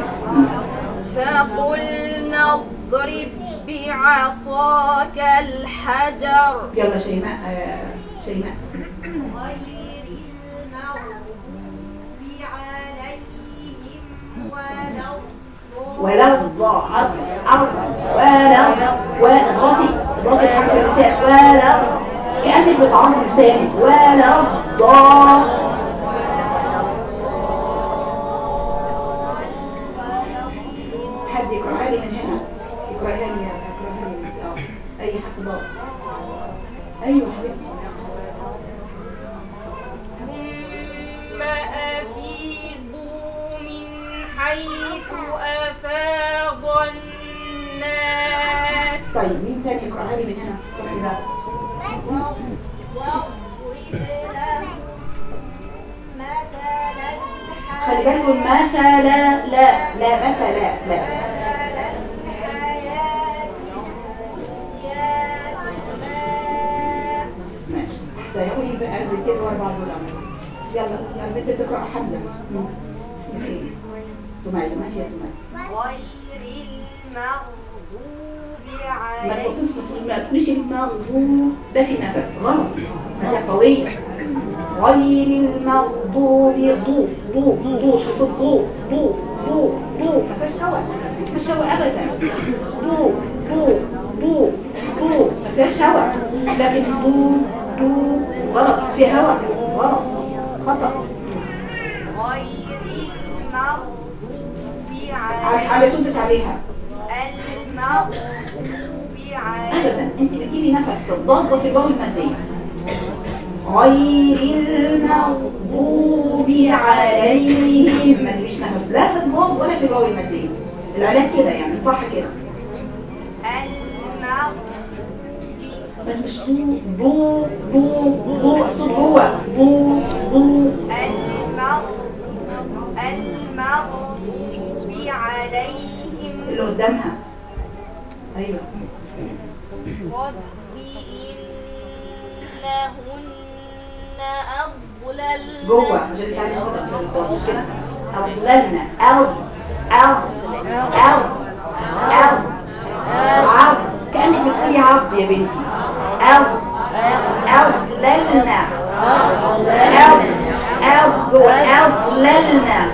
فقلنا اضرب بعصاك الحجر يلا شيماء آه، شيماء غير المغضوب عليهم ولا ولو ضاعت أرض ولو وضغطي ضغطي حرف اللسان ولو كأنك بتعرض لسانك ولو ضاع حد يقرأها لي من هنا يقرأها لي يقرأها لي انت اه أي حرف ضاد أيوه حبيبتي ثم أفيضوا من حيث أفاض الناس طيب مين تاني يقرأها لي من هنا صحي ده خلي بالكم مثلا لا لا مثلا لا ماشي سيقولي بقى البيتين ورا بعض ولا يلا يلا البنت بتقرا حمزه مم. اسمك ايه؟ سمية ماشي يا سمية غير المغضوب ما عليهم تقولش ما تقوليش المغضوب ده في نفس غلط هذه قوية غير المغضوب ضو ضو ضو شو صوت ضو ضو ضو ضو ما فيهاش هواء ما فيهاش هواء ابدا ضو ضو ضو ضو ما فيهاش هواء لكن ضو ضو غلط في هواء غلط خطأ غير المغضوب على على عليهم صوتك عليها المغضوب عليهم ابدا انت بتجيبي نفس في الضاد وفي الواو الماديه غير المغضوب عليهم ما تجيبيش نفس لا في الضاد ولا في الواو الماديه العلاج كده يعني الصح كده المغضوب ما تبقاش بو بو بو بو الصوت جوه بو بو المغضوب المغضوب عليهم اللي قدامها ايوه رب إنهن أضللن جوه عشان تعمل خطأ في الضاد مش كده أضللنا أو أو أو أو عص كأنك بتقولي عبد يا بنتي أو أو للنا أو أو جوه أو للنا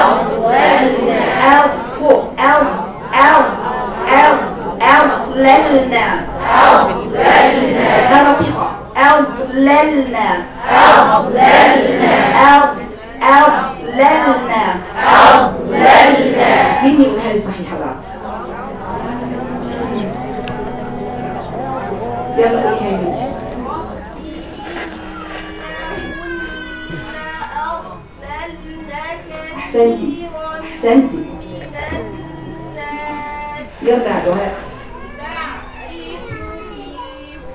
أو فوق أو أو أو أو للنا أو للنا رقيقة أو للنا أو أو أو للنا أو للنا مين يقولها لي صحيحة بقى يلا قوليها يا بنتي أحسنتي أحسنتي يرجع دعاء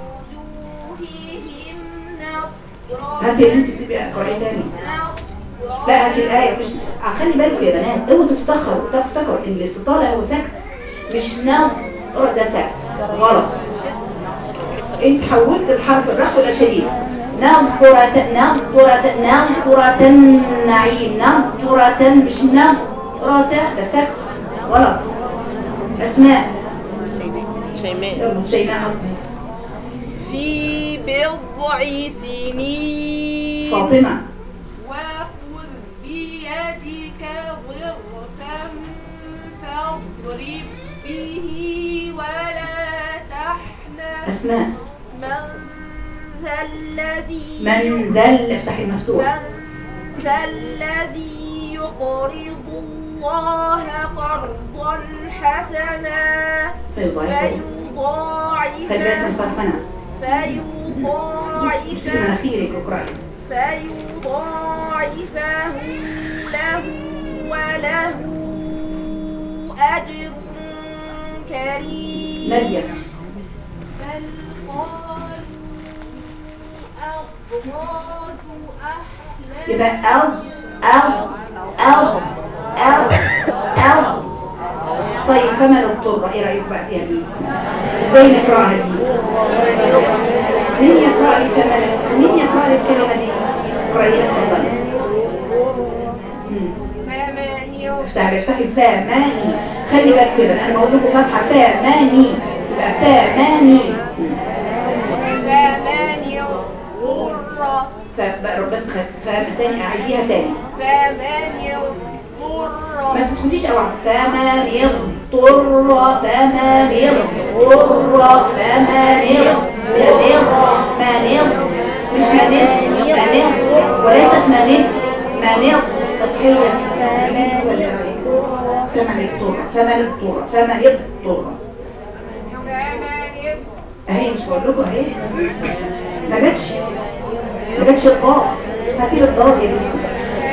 هاتي يا بنتي سيبي اقرأي تاني لا هاتي الآية مش خلي بالكم يا بنات اوعوا تفتخروا تفتكروا ان الاستطالة هو سكت مش نوم ده سكت غلط انت حولت الحرف الرق ولا شديد نظرة نظرة نظرة النعيم نظرة مش نظرة ده سكت غلط اسماء شيماء يلا شيماء قصدي في بضع سنين فاطمة وخذ بيدك ضغثا فاضرب به ولا تحنث اسماء من ذا الذي من ذل افتحي المفتوح من ذا الذي يقرض الله قرضا حسنا فيضاعفه خلي بالك فيضاعفه من خلفنا امسكي فيضاعفه مناخيرك اقرأي فيضاعفه له وله أجر كريم نادية بل قالوا أضغاث أحلام يبقى أو أو أو أو أو طيب فما لو اضطر ايه رأيك بقى فيها دي ازاي نقرأها دي مين يقرأ لي فما لو مين يقرأ لي الكلمة دي اقرأيها اتفضلي مم. ثمانية افتحي افتحي فماني خلي بالك كده انا بقول لكم فاتحه فماني يبقى فماني ثمانية مرة ف- بس خ- فاهم تاني اعيديها تاني ثمانية مرة ما تسكتيش اوعى فمن يضطر فمن يضطر فمن يضطر من يضطر مش من يضطر من يضطر وليست من يضطر من يضطر تضحية فمن يضطر فمن يضطر فمن يضطر ثمانية اهي مش بقول لكم اهي ما جاتش ما جاتش الضاد هاتي لي الضاد يا بنتي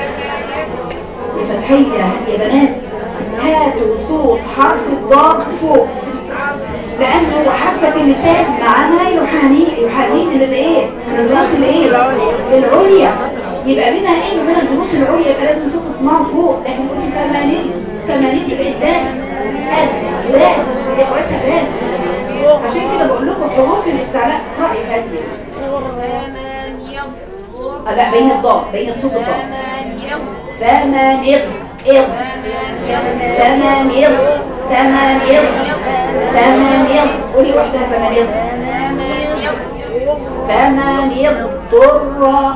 يا فتحية يا بنات هاتوا صوت حرف الضاد فوق لأنه حافة اللسان معناها يحاني يحاني من الايه؟ من الدروس الايه؟ العليا يبقى منها ايه من الدروس العليا يبقى لازم صوت الطماع فوق لكن قلت 80 80 يبقى الدال الدال هي قريتها دال عشان كده بقول لكم حروف الاستعلاء رأي هاتي ثمانية آه، لا بين الضاد بين صوت الضاد ثمانية ثمانية إض ثمانية ثمانية ثمانية قولي وحدها ثمانية ثمانية ضرة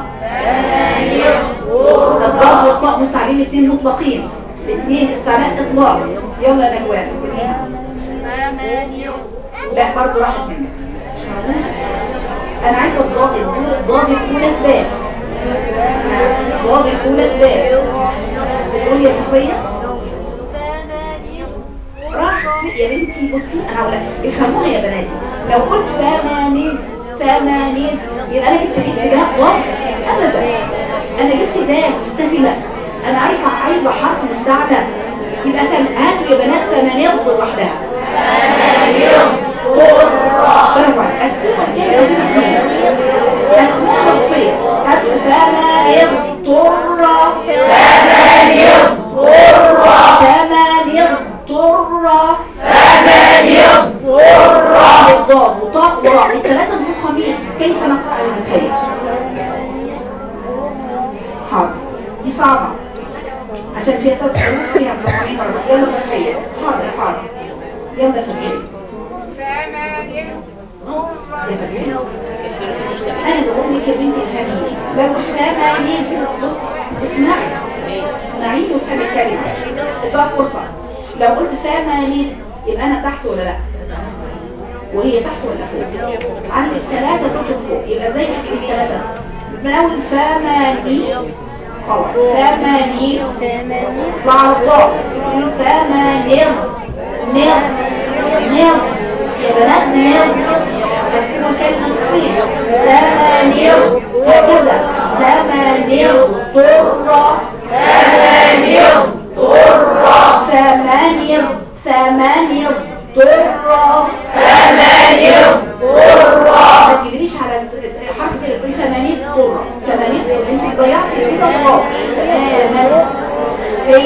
الضاد والطاء مستعملين الاثنين مطلقين الاثنين استعلاء اطلاق يلا يا نجوان قوليها ثمانية لا برضه راحت منك انا عايزه الضاد الاولى الضاد الاولى الباء الضاد الاولى الباء قول يا صفيه راح في- يا بنتي بصي انا هقول لك افهموها يا بناتي لو قلت ثمانين ثمانين يبقى انا جبت جبت ده ضاد ابدا انا جبت ده مستفله انا عايزه عايزه حرف مستعلى يبقى ثم هاتوا يا بنات ثمانية لوحدها برافو عليك. قسموا الكلمة دي لاثنين قسموها وصفية هاتوا ثمانية ضرة ثمانية ضرة ثمانية ضرة ثمانية ضرة بالضاد وطاء وراء الثلاثة مفخمين كيف نقرأ المتخيل حاضر دي صعبة عشان فيها ثلاث حروف فيها مفخمين مرة يلا فتحية حاضر حاضر يلا فتحية ثمانية يا فتحية انا بقول لك يا بنتي افهميني لو ثمانين بصي اسمعي اسمعي وافهمي الكلمه ادوها فرصه لو قلت ثمانين يبقى انا تحت ولا لا وهي تحت ولا فوق عندك ثلاثه صوت فوق يبقى زي تكتبي الثلاثه من اول ثمانين خلاص ثمانين اطلع على الضاد قولي ثمانين نر نر يا بنات نر قسموا الكلمة نصفين ثمانية هكذا ثمانية ضرة ثمانية ضرة ثمانية ثمانية ضرة ثمانية ضرة ما تجريش على الس- حرف كده تقولي ثمانية ضرة ثمانية ضرة انت ضيعتي كده الله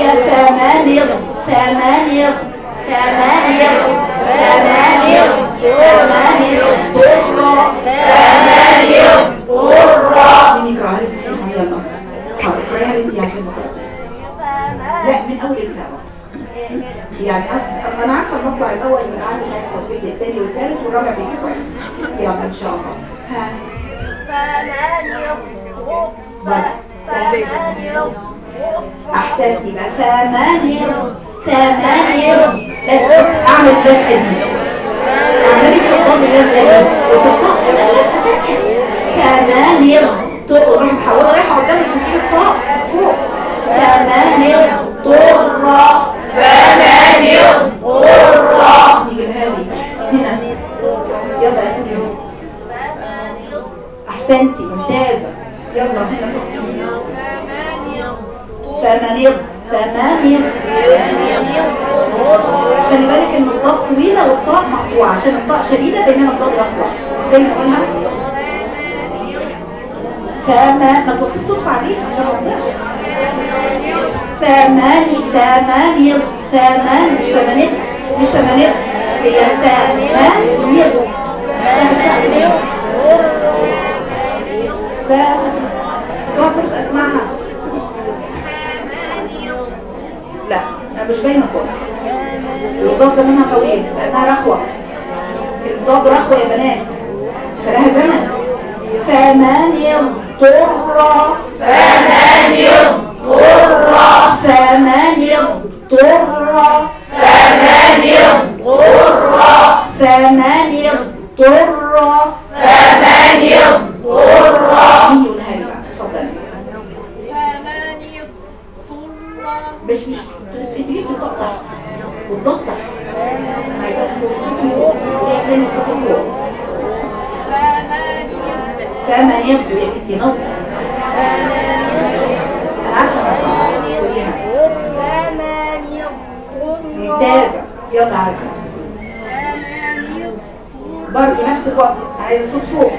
هي ثمانية ثمانية ثمانية ثمانية ثمانية طرة ثمانية طرة مين يقرأ على اسمها يلا حاضر اقرأيها انت عشان بقرأ لا من أول الفاء يعني أصل أنا عارفة المطلع الأول من عامل ناس تصويت الثاني والثالث والرابع بيجي كويس يلا إن شاء الله ها أحسنتي بقى ثمانية ثمانية لازم بس أعمل اللزقة دي اعملي في الضم اللزقة دي وفي الطاء كمان لزقة تانية ثمانية طاء روحي محولة رايحة قدام عشان تجيب الطاء فوق ثمانية طرة ثمانية طرة نيجي لها لي هنا يلا يا سيدي أحسنتي ممتازة يلا هنا الأخت ثمانية ثمانية خلي بالك ان الضاد طويلة والطاء مقطوعة عشان الطاء شديدة بينما الضاد رخوة ازاي نقولها؟ فما ما توطي الصوت عليه عشان ما تضيعش ثماني ثمانية ثمان مش ثمانية مش ثمانية هي ثمانية فما فرصة اسمعها لا أنا مش باينه كله الضاد زمانها طويل لانها رخوه الضاد رخوه يا بنات فلها زمن ثمانية طرة ثمانية طرة ثمانية طرة ثمانية طرة ثمانية طرة ثمانية طرة مين يقولها لي بقى اتفضلي ثمانية طرة مش مش تجيب الضغط تحت والضغط تحت عايزاك فوق صوت فوق وهي تاني صوت فوق ثمانية فما يبدو يا بنتي نور انا عارفه انا صح قوليها ممتازه يلا عارفه برضه نفس الوقت عايز الصوت فوق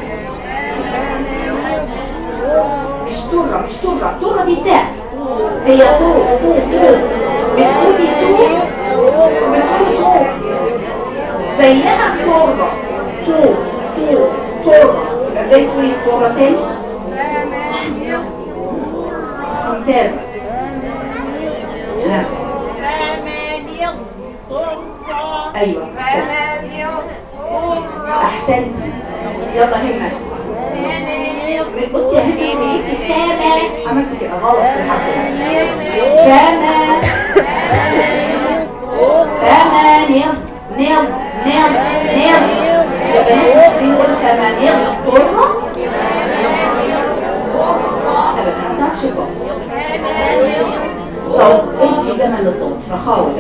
مش طرة مش طرة طرة دي تاء هي طور طور طور بتقولي طور بتقولي طور زيها طرة طور طور طرة يبقى زي تقولي طرة تاني ممتازة ها ثمانية طرة ايوه احسنت ثمانية طرة احسنت يلا همت بصي يا همت قوليتي ثامة عملتي كده غلط في الحرف ده ثامة ثمانية نيم نيم نيم يا بنات مش بنقول ثمانية طرة ابدا ما سمعتش الضغط طب ادي زمن للضغط رخاوة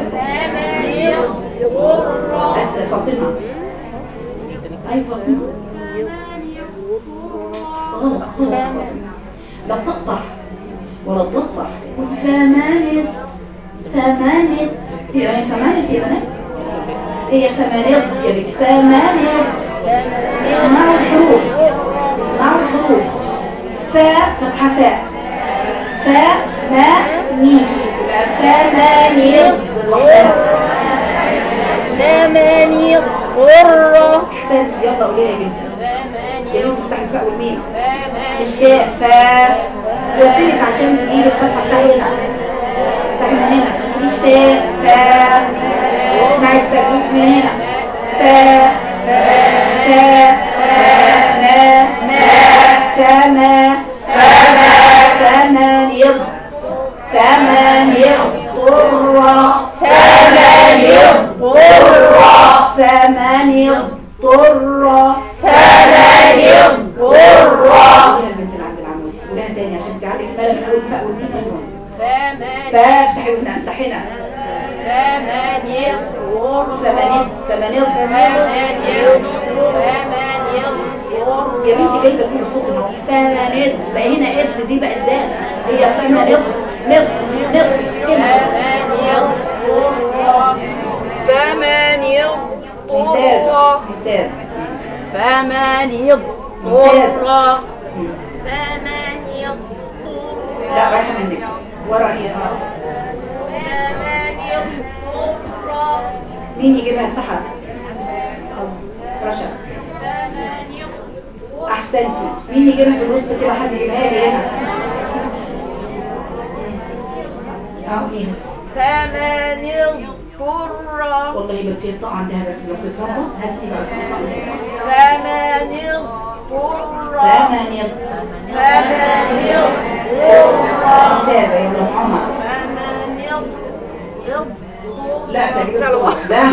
بس فاطمة اي فاطمة غلط خالص يا فاطمة لا الطاء صح ولا الضاد صح قلت ثمانية ثمانية هي هي ثمانية يا بنات هي ثمانية يا بنت ثمانية اسمعوا الحروف اسمعوا الحروف فاء فتحة فاء فاء ما ميم يبقى ثمانية بالوحدة ثمانية غرة احسنت يلا قوليها يا بنتي يا بنتي افتحي الفاء والميم مش فاء فاء قلت لك عشان تجيبي الفتحه افتحي هنا افتحي من هنا مش فاء فاء اسمعي التجويف من هنا فاء فاء ما فما ثمانية ثمانية طرة ثمانية طرة ثمانية طرة ثمانية طرة يا بنت العبد العمود قولها تاني عشان تعالي البلد من اول فاء والميم والنون فاء افتحي هنا افتحي هنا ثمانية ثمانية يا بنتي جايبه كل صوت اهو ثمانية بقى هنا اد دي بقت دال هي ثمانية نق نق هنا ثمانية ممتازة طرة ممتازة ثمانية ممتازة غرة ثمانية لا رايحة منك ورا ايه اه مين يجيبها سحر رشا احسنتي مين يجيبها في الوسط كده حد يجيبها لي هنا اه مين فمن اضطر والله بس هي الطاقة عندها بس لو تتظبط هاتي دي بقى صح فمن اضطر فمن يض- فمن اضطر ممتازة يا ابن عمر فمن اضطر لا تجيب الطاقة لا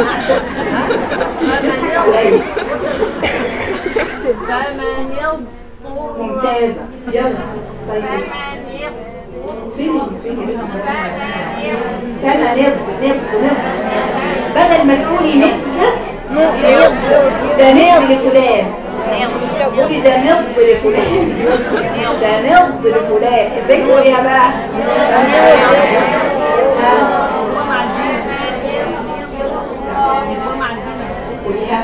قليل. فمن اضطر ممتازة يلا طيب فين فين يا بنت كما نب نب نب بدل ما تقولي ند ده ند لفلان قولي ده نض لفلان ده نض لفلان ازاي تقوليها بقى قوليها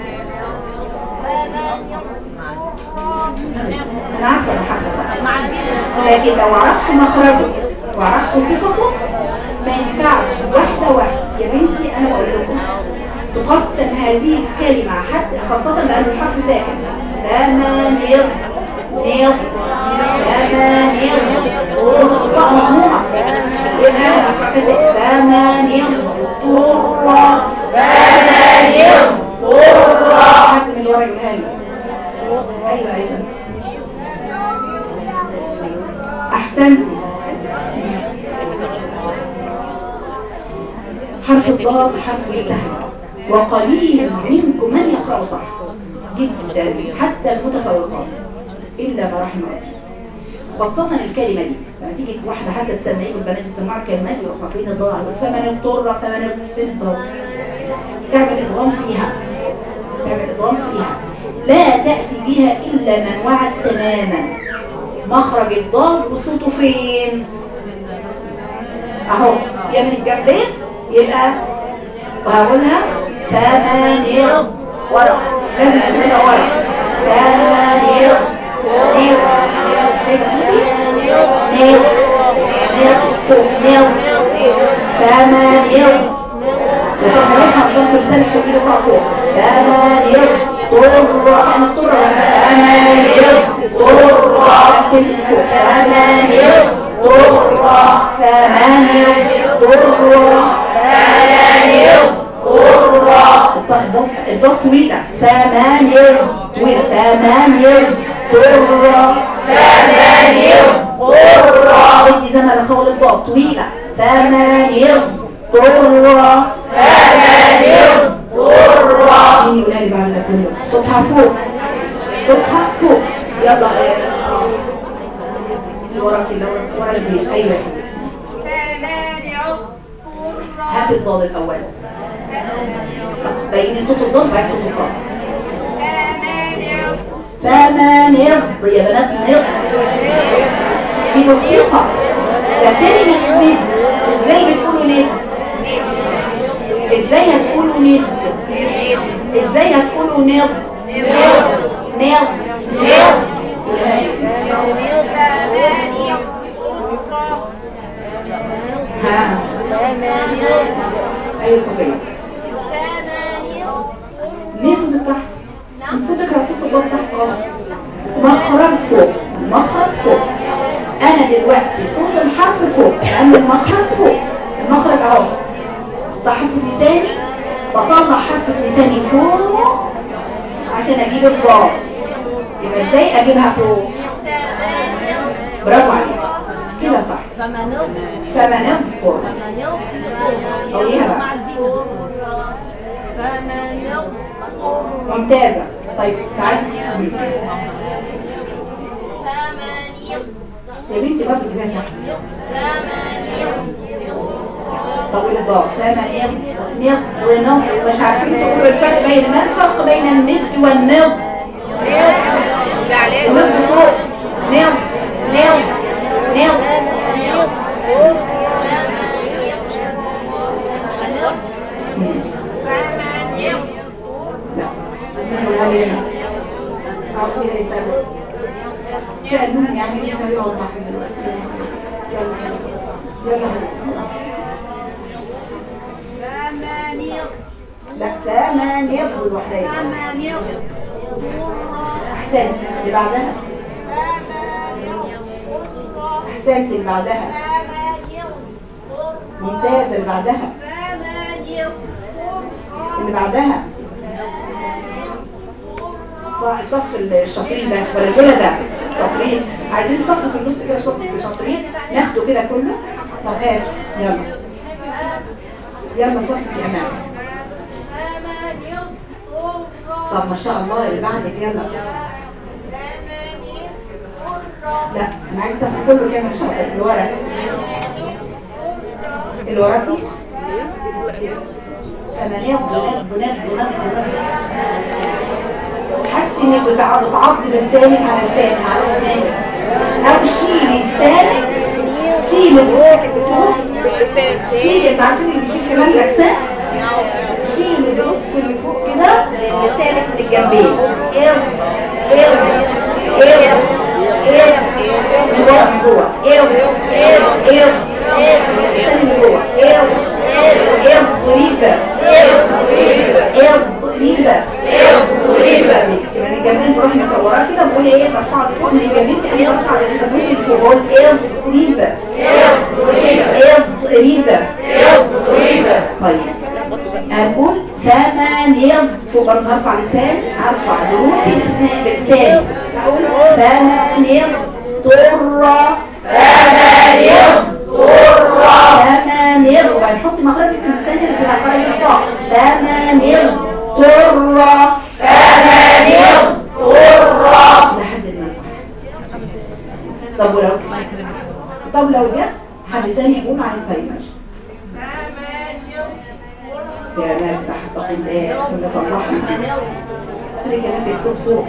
انا عارفه انا حافظه صح لكن لو عرفت مخرجه وعرفت صفته ما ينفعش واحده واحده يا بنتي انا بقول لكم تقسم هذه الكلمه حتى خاصه لان الحرف ساكن فمن يض نض فمن يض طاء مجموعه يبقى كده فمن يضطر فمن يضطر حد من ورا يقولها لي ايوه ايوه احسنتي حرف الضاد حرف السهل وقليل منكم من يقرأ صح جدا حتى المتفوقات إلا ما رحم ربي خاصة الكلمة دي لما تيجي واحدة حتى تسمعيه والبنات يسمعوا الكلمات يروح واخدين الضاد على فمن اضطر فمن فين الضاد تعمل إضغام فيها تعمل إضغام فيها لا تأتي بها إلا من وعد تماما مخرج الضاد وصوته فين اهو يا من الجنبين يبقى وهقولها ثمانية ورا لازم الصوت يبقى ورا ثمانية نيو شايفة صوتي؟ نيو نيو فوق نيو ثمانية وتخليها عشان في لسانك شكله يقع فوق ثمانية طرة أنا الطرة ثمانية طرة كلمة فوق ثمانية طرة ثمانية طرة ثمانية طرة الضغط طويلة ثمانية طويلة ثمانية طرة ثمانية طرة ادي زمن لخول الضغط طويلة ثمانية طرة ثمانية طرة مين يقولها لي بعمل لك كله صوتها فوق صوتها فوق يلا آه، اللي وراك اللي وراك ورا البيت ايوه يا حبيبتي. هات الضاد الاول بيني صوت الضاد بعد صوت الضاد ثمانية يا بنات نض دي بسيطة ده كلمة ند ازاي بتقولوا ند ازاي هتقولوا ند ازاي هتقولوا نض نض ها ايوه صفية ليه صوتك تحت؟ انت صوتك على صوت الضاد تحت غلط مخرج فوق مخرج فوق انا دلوقتي صوت الحرف فوق لان المخرج فوق المخرج اهو تحت لساني بطلع حرف لساني فوق عشان اجيب الضاد يبقى ازاي اجيبها فوق برافو عليك كده صح فمن اضطر قوليها بقى ممتازة طيب تعالي يا بنتي برضه كده تحت طويل الضاد ثمانية نض ونض مش عارفين تقولوا الفرق بين ما الفرق بين النض والنض النض فوق نض نض نض كأنهم يعني يسوي وضح دلوقتي يلا يلا لا فمن يضرب الوحدة يا سلام. فمن يضر احسنت اللي بعدها احسنت اللي بعدها فمن يضر ممتاز اللي بعدها فمن يضر اللي بعدها ص- صف الشاطرين ده ولا دول ده الشاطرين عايزين صف في النص كده صف الشاطرين ناخده كده كله طب هات يلا يلا صف في امان فمن يضر طب ما شاء الله اللي بعدك يلا لا انا عايز صف كله كده ما شاء الله اللي ورا اللي وراكي فمن يبدو نبدو نبدو نبدو نبدو حسي انك بتع- بتعضي لسانك على لسانك على اسنانك او شيلي لسانك شيلي لسانك فوق شيلي انت عارفين اللي بيشيل كمان الاجسام شيلي الرسل اللي فوق كده لسانك من الجنبين ايه ايه ايه ايه من جوه من جوه ايه ايه اللسان اللي جوه ايه ايه قريبه ايه قريبه يعني الجنبين بروح مكوراه كده بقول ايه برفع لفوق من الجنبين كاني برفع الوش لفوق بقول ايه قريبه ايه قريبه طيب هنقول ثمانية فوق برضه هرفع لساني هرفع ضروسي بسنا- بلساني هقول ثمانية طرة ثمانية طرة ثمانية وبعدين حط مخرجك في لساني اللي في مخرج الطاء ثمانية طرة ثمانية طرة لحد ما صح طب ولو طب لو جه حد تاني يقول عايز طيب ماشي يا ما تحت الله كنا صلحنا تري كانت تصوت فوق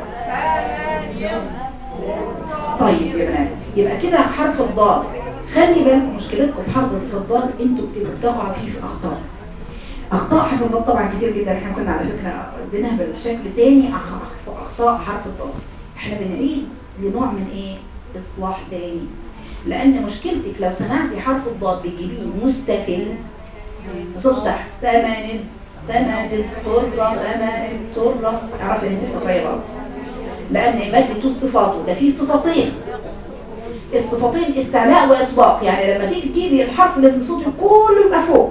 طيب يا بنات يبقى كده حرف الضاد خلي بالكم مشكلتكم في حرف في الضاد انتوا بتقعوا فيه في اخطاء اخطاء حرف الضاد طبعا كتير جدا احنا كنا على فكره اديناها بالشكل تاني أخ- أخ- اخطاء حرف الضاد احنا بنعيد لنوع من ايه اصلاح تاني لان مشكلتك لو سمعتي حرف الضاد بتجيبيه مستفل صوت تحت فمان فمان الترة فمان الترة اعرف ان انت بتقراي غلط لان مادة صفاته ده فيه صفتين الصفتين استعلاء واطباق يعني لما تيجي تجيبي الحرف لازم صوته كله يبقى فوق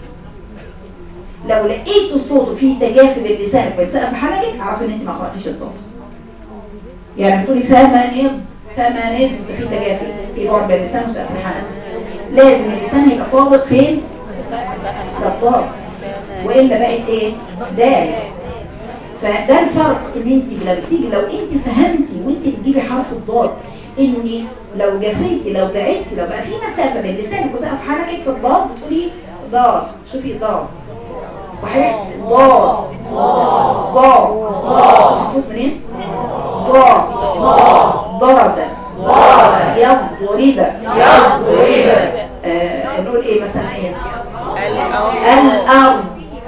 لو لقيتوا صوته فيه تجافي باللسان بسقف حنكك اعرف ان انت ما قراتيش الضاد يعني بتقولي فمانض فمانض في تجافي في بعد بين اللسان وسقف الحنك لازم اللسان يبقى طابق فين ده الضاد والا بقت ايه دال فده الفرق ان انت لما بتيجي لو انت فهمتي وانت بتجيبي حرف الضاد ان لو جفيتي لو بعدتي لو بقى في مسافه بين لسانك وسقف حنكك في الضاد بتقولي ضاد شوفي ضاد صحيح ضاد ضاد شوفي الصوت منين ضاد ضرب يضرب يضرب آه نقول ايه مثلا ايه الأرض الأرض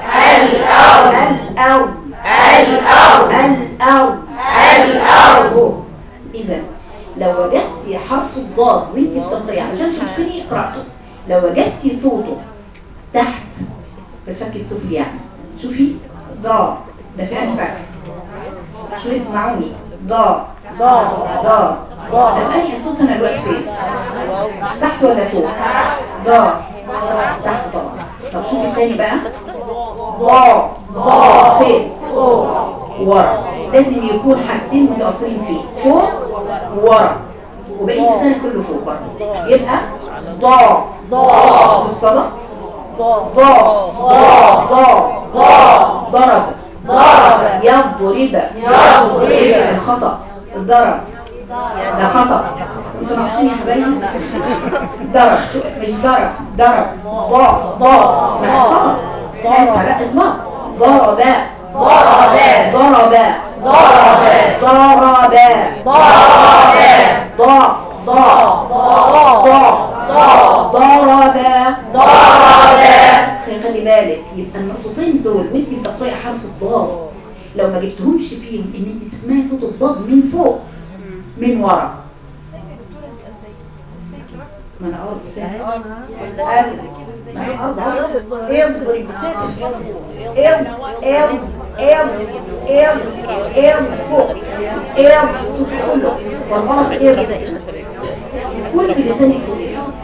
الأرض الأرض الأرض الأرض إذا لو وجدتي حرف الضاد وانت بتقرأي عشان تحطني قرأته لو وجدتي صوته تحت بالفك السفلي يعني شوفي ضاد ده في أنفك شو اسمعوني ضاد ضاد ضاد ضاد أنهي الصوت أنا دلوقتي فين؟ تحت ولا فوق؟ ضاد تحت طبعا طب شوفي التاني بقى ضاد ضاد فين؟ فوق ورا لازم يكون حاجتين متوفرين فيه فوق ورا وبقيت لسانك كله فوق برضه يبقى ضاد ضاد في الصلاة ضاد ضاد ضاد ضاد ضرب ضرب يضرب يضرب الخطأ الضرب ده خطأ انتوا ناقصين يا حبايبي ضرب مش ضرب ضرب ضاء ضاء اسمها الصلاة اسمها استعلاء اطلاق ضرب ضرب ضرب ضرب ضرب ضرب ضاء ضاء ضاء ضاء ضرب ضرب خلي بالك يبقى النقطتين دول وانت بتقرأي حرف الضاد لو ما جبتهمش فيهم ان انت تسمعي صوت الضاد من فوق من ورا ما انا قلت ال ما هي الارض اهي اضرب اضرب اضرب اضرب اضرب اضرب فوق اضرب صوت كله والغلط اضرب كل لسان فوق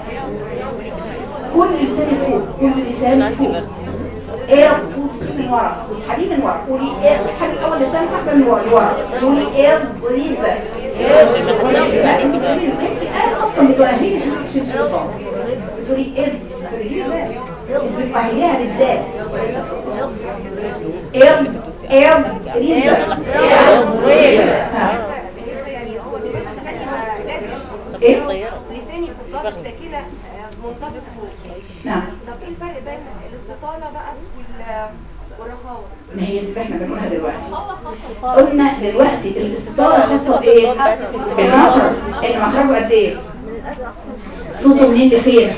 كل لسان فوق كل لسان فوق ايه فوق من ورا واسحبيه من ورا قولي ايه اسحبي اول لسان سحبه من ورا لورا قولي ايه ضريب لا انت بتقولي انت انا اصلا بتؤهلي عشان تمشي الضاد بتقولي ايه بتقولي انت بتؤهليها بالدال ايه ايه ريبه ها. ايه لساني في الضغط الساكنة آه، منطبق فوق نعم طب ايه الفرق بين الاستطالة بقى وال- والرخاوة؟ ما هي اللي احنا بنقولها دلوقتي قلنا دلوقتي الاستطالة خاصة بايه؟ بالمخرج ان مخرجه قد ايه؟ صوته منين لفين؟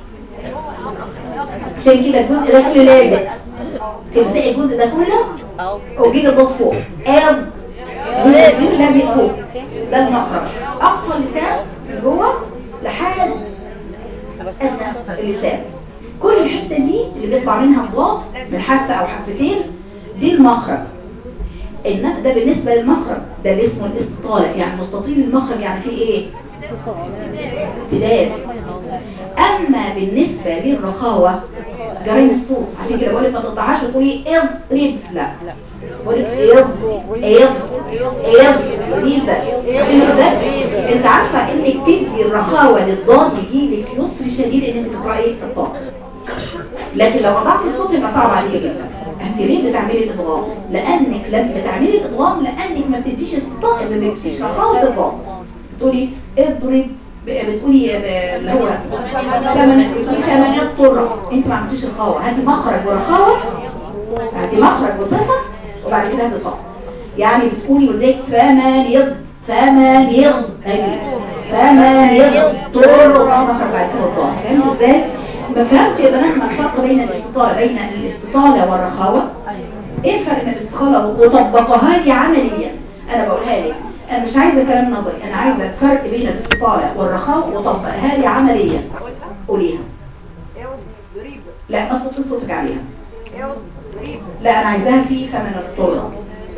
عشان كده الجزء ده كله لازق تلزقي الجزء ده كله وجيبي الضوء فوق اب الجزء الكبير لازق فوق ده المخرج اقصى اللسان جوه لحد أدنى اللسان كل الحته دي اللي بيطلع منها الضاد من حافه او حافتين دي المخرج انما ده بالنسبه للمخرج ده اللي اسمه الاستطاله يعني مستطيل المخرج يعني فيه ايه امتداد اما بالنسبه للرخاوه جرين الصوت عشان كده بقول لك ما تقطعهاش وتقولي اضرب لا بقول لك اضرب اضرب اضرب عشان كده انت عارفه انك تدي الرخاوه للضاد يجي لك يسر شديد ان انت تقراي الضاد لكن لو وضعت الصوت يبقى صعب عليك جدا انت ليه بتعملي الادغام لانك لما بتعملي الادغام لانك ما بتديش استطاعه ما بتديش رخاوه الضاد بتقولي اضرب بتقولي ب- اللي هو فمن بتقولي فمن يضطر انت ما عملتيش رخاوه هاتي مخرج ورخاوه هاتي مخرج وصفه وبعد كده هاتي صوت يعني بتقولي وزيك فمن يض فمن يض هاجي فمن يضطر مخرج بعد كده الضاد فهمت ازاي؟ ما فهمت يا بنات ما الفرق بين الاستطاله بين الاستطاله والرخاوه ايه الفرق بين الاستخاله وطبقها لي عمليا انا بقولها لك انا مش عايزه كلام نظري انا عايزه الفرق بين الاستطاله والرخاوه وطبقها لي عمليا قوليها اضرب لا ما تطفي صوتك عليها اضرب لا انا عايزاها في فمن اضطر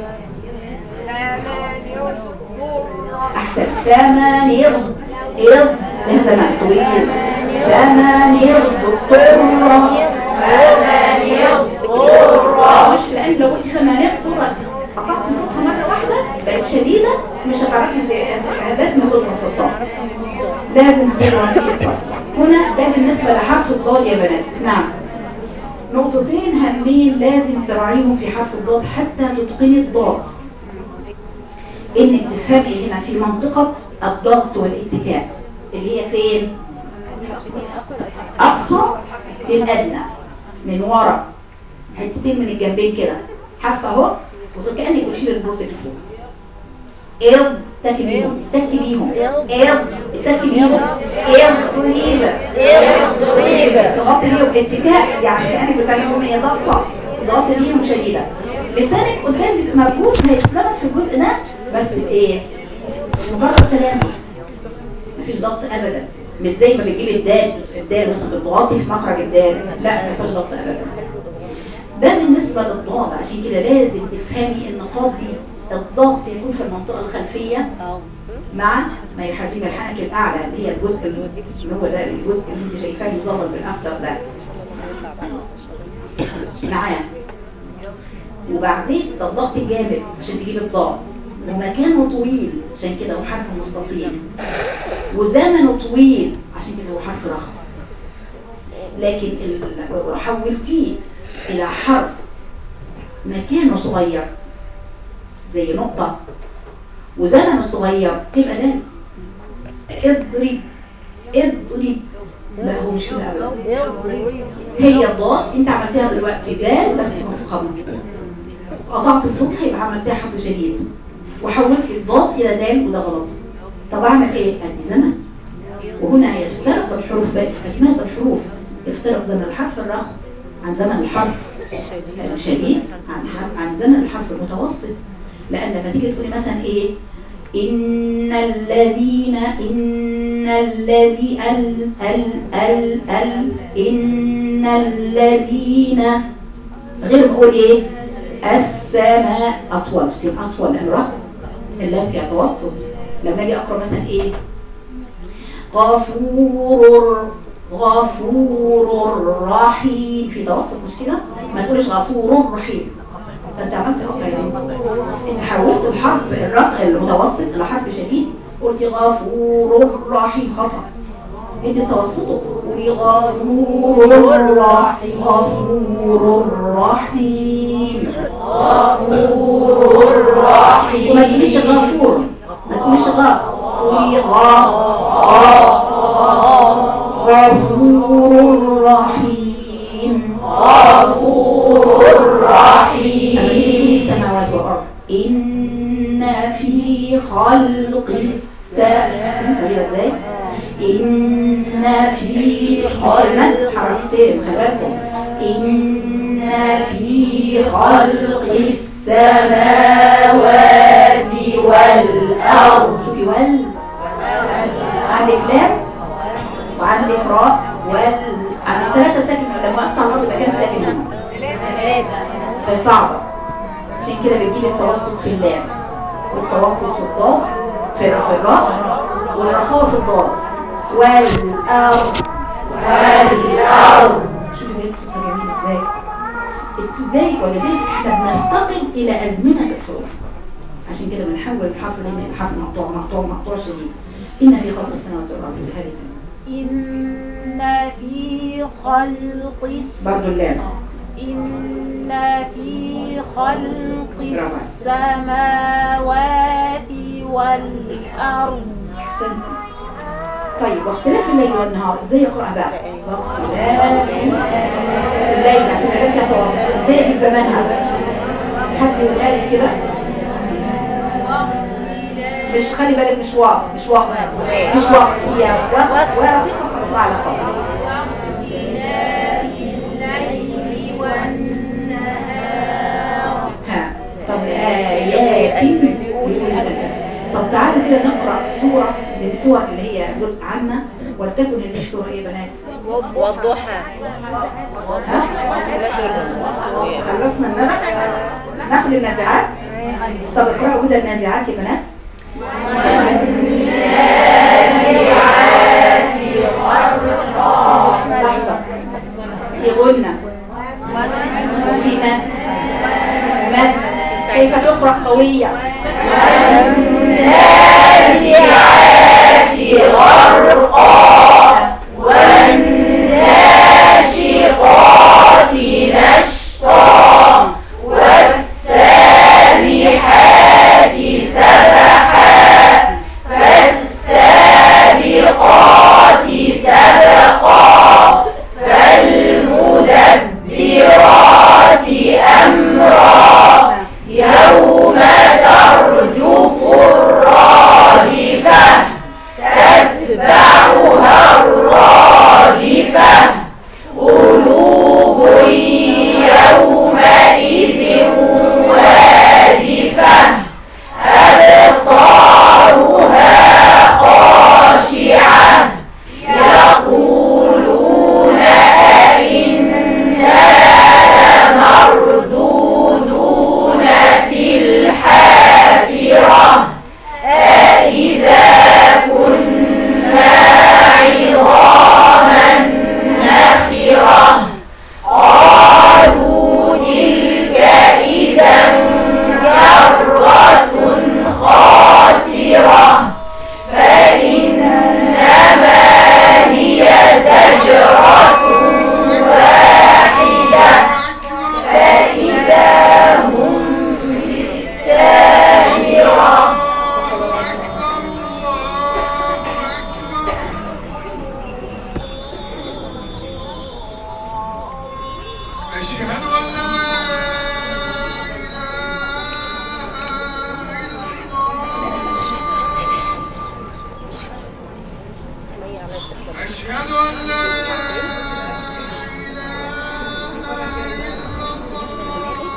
فمن يضطر احسن فمن يض يض لها زمان طويل فمن يضطر فمن يضطر مش لان لو قلت فمن يضطر قطعت صوتها مره واحده بقت شديده مش هتعرفي انت لازم تضرب في الطاق لازم تضرب في الطاق هنا ده بالنسبه لحرف الضاد يا بنات نعم نقطتين هامين لازم تراعيهم في حرف الضاد حتى تتقني الضاد انك تفهمي هنا في منطقة الضغط والاتكاء اللي هي فين اقصى للادنى من ورا حتتين من الجنبين كده حافه اهو وكانك بتشيل البروز اللي فوق اض اتكي بيهم اتكي بيهم اض اتكي بيهم اض ريبه تغطي ليهم اتكاء يعني كانك بتعملهم هي ضغطه ضغط ليهم شديده لسانك قدام بيبقى موجود هيتلمس في الجزء ده بس بايه مجرد تلامس مفيش ضغط ابدا مش زي ما بتجيب الدال الدال مثلا تضغطي في مخرج الدال لا مفيش ضغط ابدا ده بالنسبه للضغط عشان كده لازم تفهمي النقاط دي الضغط يكون في المنطقه الخلفيه مع ما يحازيم الحنك الاعلى اللي هي الجزء اللي هو ده الجزء اللي انت شايفاه مظلل بالاخضر ده معاه وبعدين ده الضغط الجامد عشان تجيب الضغط ومكانه طويل عشان كده هو حرف مستطيل وزمنه طويل عشان كده هو حرف رخم لكن ال- لو حولتيه الى حرف مكانه صغير زي نقطة وزمنه صغير يبقى ده اضرب اضرب لا هو مش كده أبدا هي الضاد انت عملتها دلوقتي دال بس مفخمة قطعت الصوت هيبقى عملتها حرف شديد وحولت الضاد الى دال وده غلط طب اعمل ايه ادي زمن وهنا يفترق الحروف بقى في ازمنه الحروف يفترق زمن الحرف الرخم عن زمن الحرف الشديد عن حرف عن زمن الحرف المتوسط لان لما تيجي تقولي مثلا ايه إن الذين إن الذي ال ال ال ال إن إن الذين غير نقول إيه السماء أطول سين أطول الرخ اللام فيها توسط لما أجي أقرأ مثلا إيه غفور غفور رحيم في توسط مش كده ما تقولش غفور رحيم فانت عملت قطع يا بنتي انت حولت الحرف الرق المتوسط لحرف شديد قلت غفور رحيم خطأ انت توسطه قولي غفور رحيم غفور رحيم غفور رحيم وما تقوليش غفور ما تقوليش غا قولي غا غفور رحيم غفور رحيم في السماوات والأرض إن في خلق السماء ازاي إن في خلق حركتين خلي بالكم إن في خلق السماوات والأرض شوفي وال عندك لام وعندك راء وال عندك ثلاثة ساكن لما وقفت على الأرض يبقى كام ساكن هنا؟ فصعبة عشان كده بيجي التوسط في اللام والتوسط في الضاد في الر- في الراء والرخاوة في الضاد والأرض والأرض شوفي بنت صوتها جميل ازاي ازاي ولذلك احنا بنفتقد الى ازمنه الحروف عشان كده بنحول الحرف دايما الى حرف مقطوع مقطوع مقطوع شديد ان في خلق السماوات والارض هذه إن في خلق الس- برضه اللام إن في خلق برافو. السماوات والأرض احسنت طيب واختلاف الليل والنهار ازاي اقرا بقى واختلاف الليل عشان يبقى فيها تواصل ازاي اجيب زمانها حد يقولها لي كده مش خلي بالك مش وقت مش وقت مش وقت هي وقت ورقيقه خلاص على خط ها طب آيات طب تعالوا كده نقرأ سورة من سور اللي هي جزء عامة ولتكن هذه السورة ايه يا بنات؟ والضحى ها؟ خلصنا النبأ ناخد النازعات طب اقرأوا كده النازعات يا بنات لحظة في غنة وفي مد مد كيف تقرأ قوية أشهد أن لا إله إلا الله أشهد أن لا إله إلا الله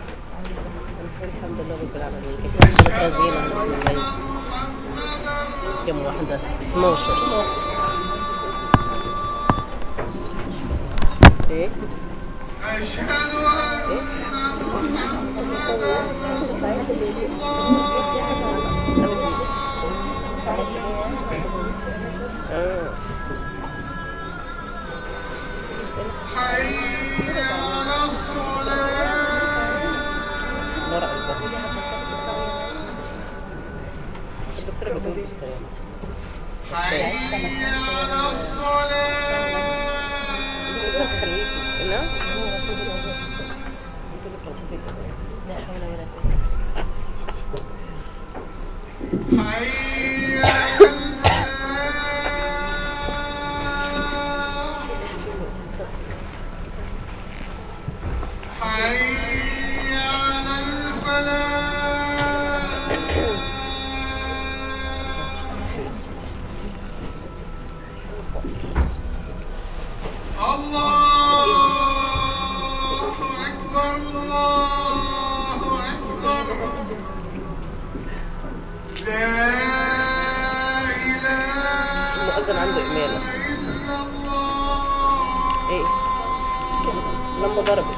أشهد أن محمدا كم واحدة 12 ايه أشهد أن محمدا رسول اه حي على الصلاة ورق البطن الدكتورة بتقول بالسلامة حي على الصلاة بس خليكي لا لا حول ولا قوة حي على الفلاح حي على الفلاح الله أكبر الله أكبر لا إله المؤذن عنده إمالة إلا الله ايه لما ضربت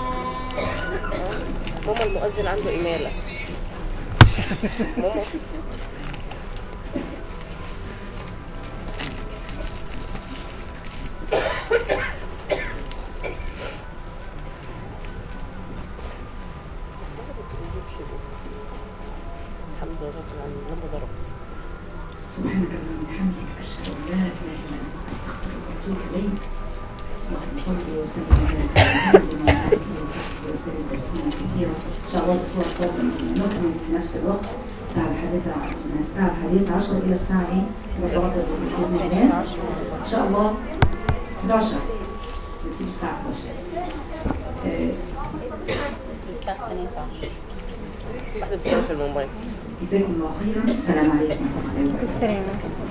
ماما المؤذن عنده إمالة ماما الحمد لله رب العالمين لما ضربت سبحانك اللهم وبحمدك اشهد ان لا اله الا انت استغفرك واتوب اليك اللهم صل وسلم وبارك على محمد وعلى اله وصحبه وسلم تسليما كثيرا ان شاء الله الاسبوع القادم نكمل في نفس الوقت الساعه الحادية من الساعه الحادية عشر الى الساعه ايه؟ الى صلاه الظهر باذن الله ان شاء الله 11 بتيجي الساعه 11 آه، الساعة الثانية عشر واحدة بتشوف في الموبايل جزاكم الله خيرا السلام عليكم ورحمه الله وبركاته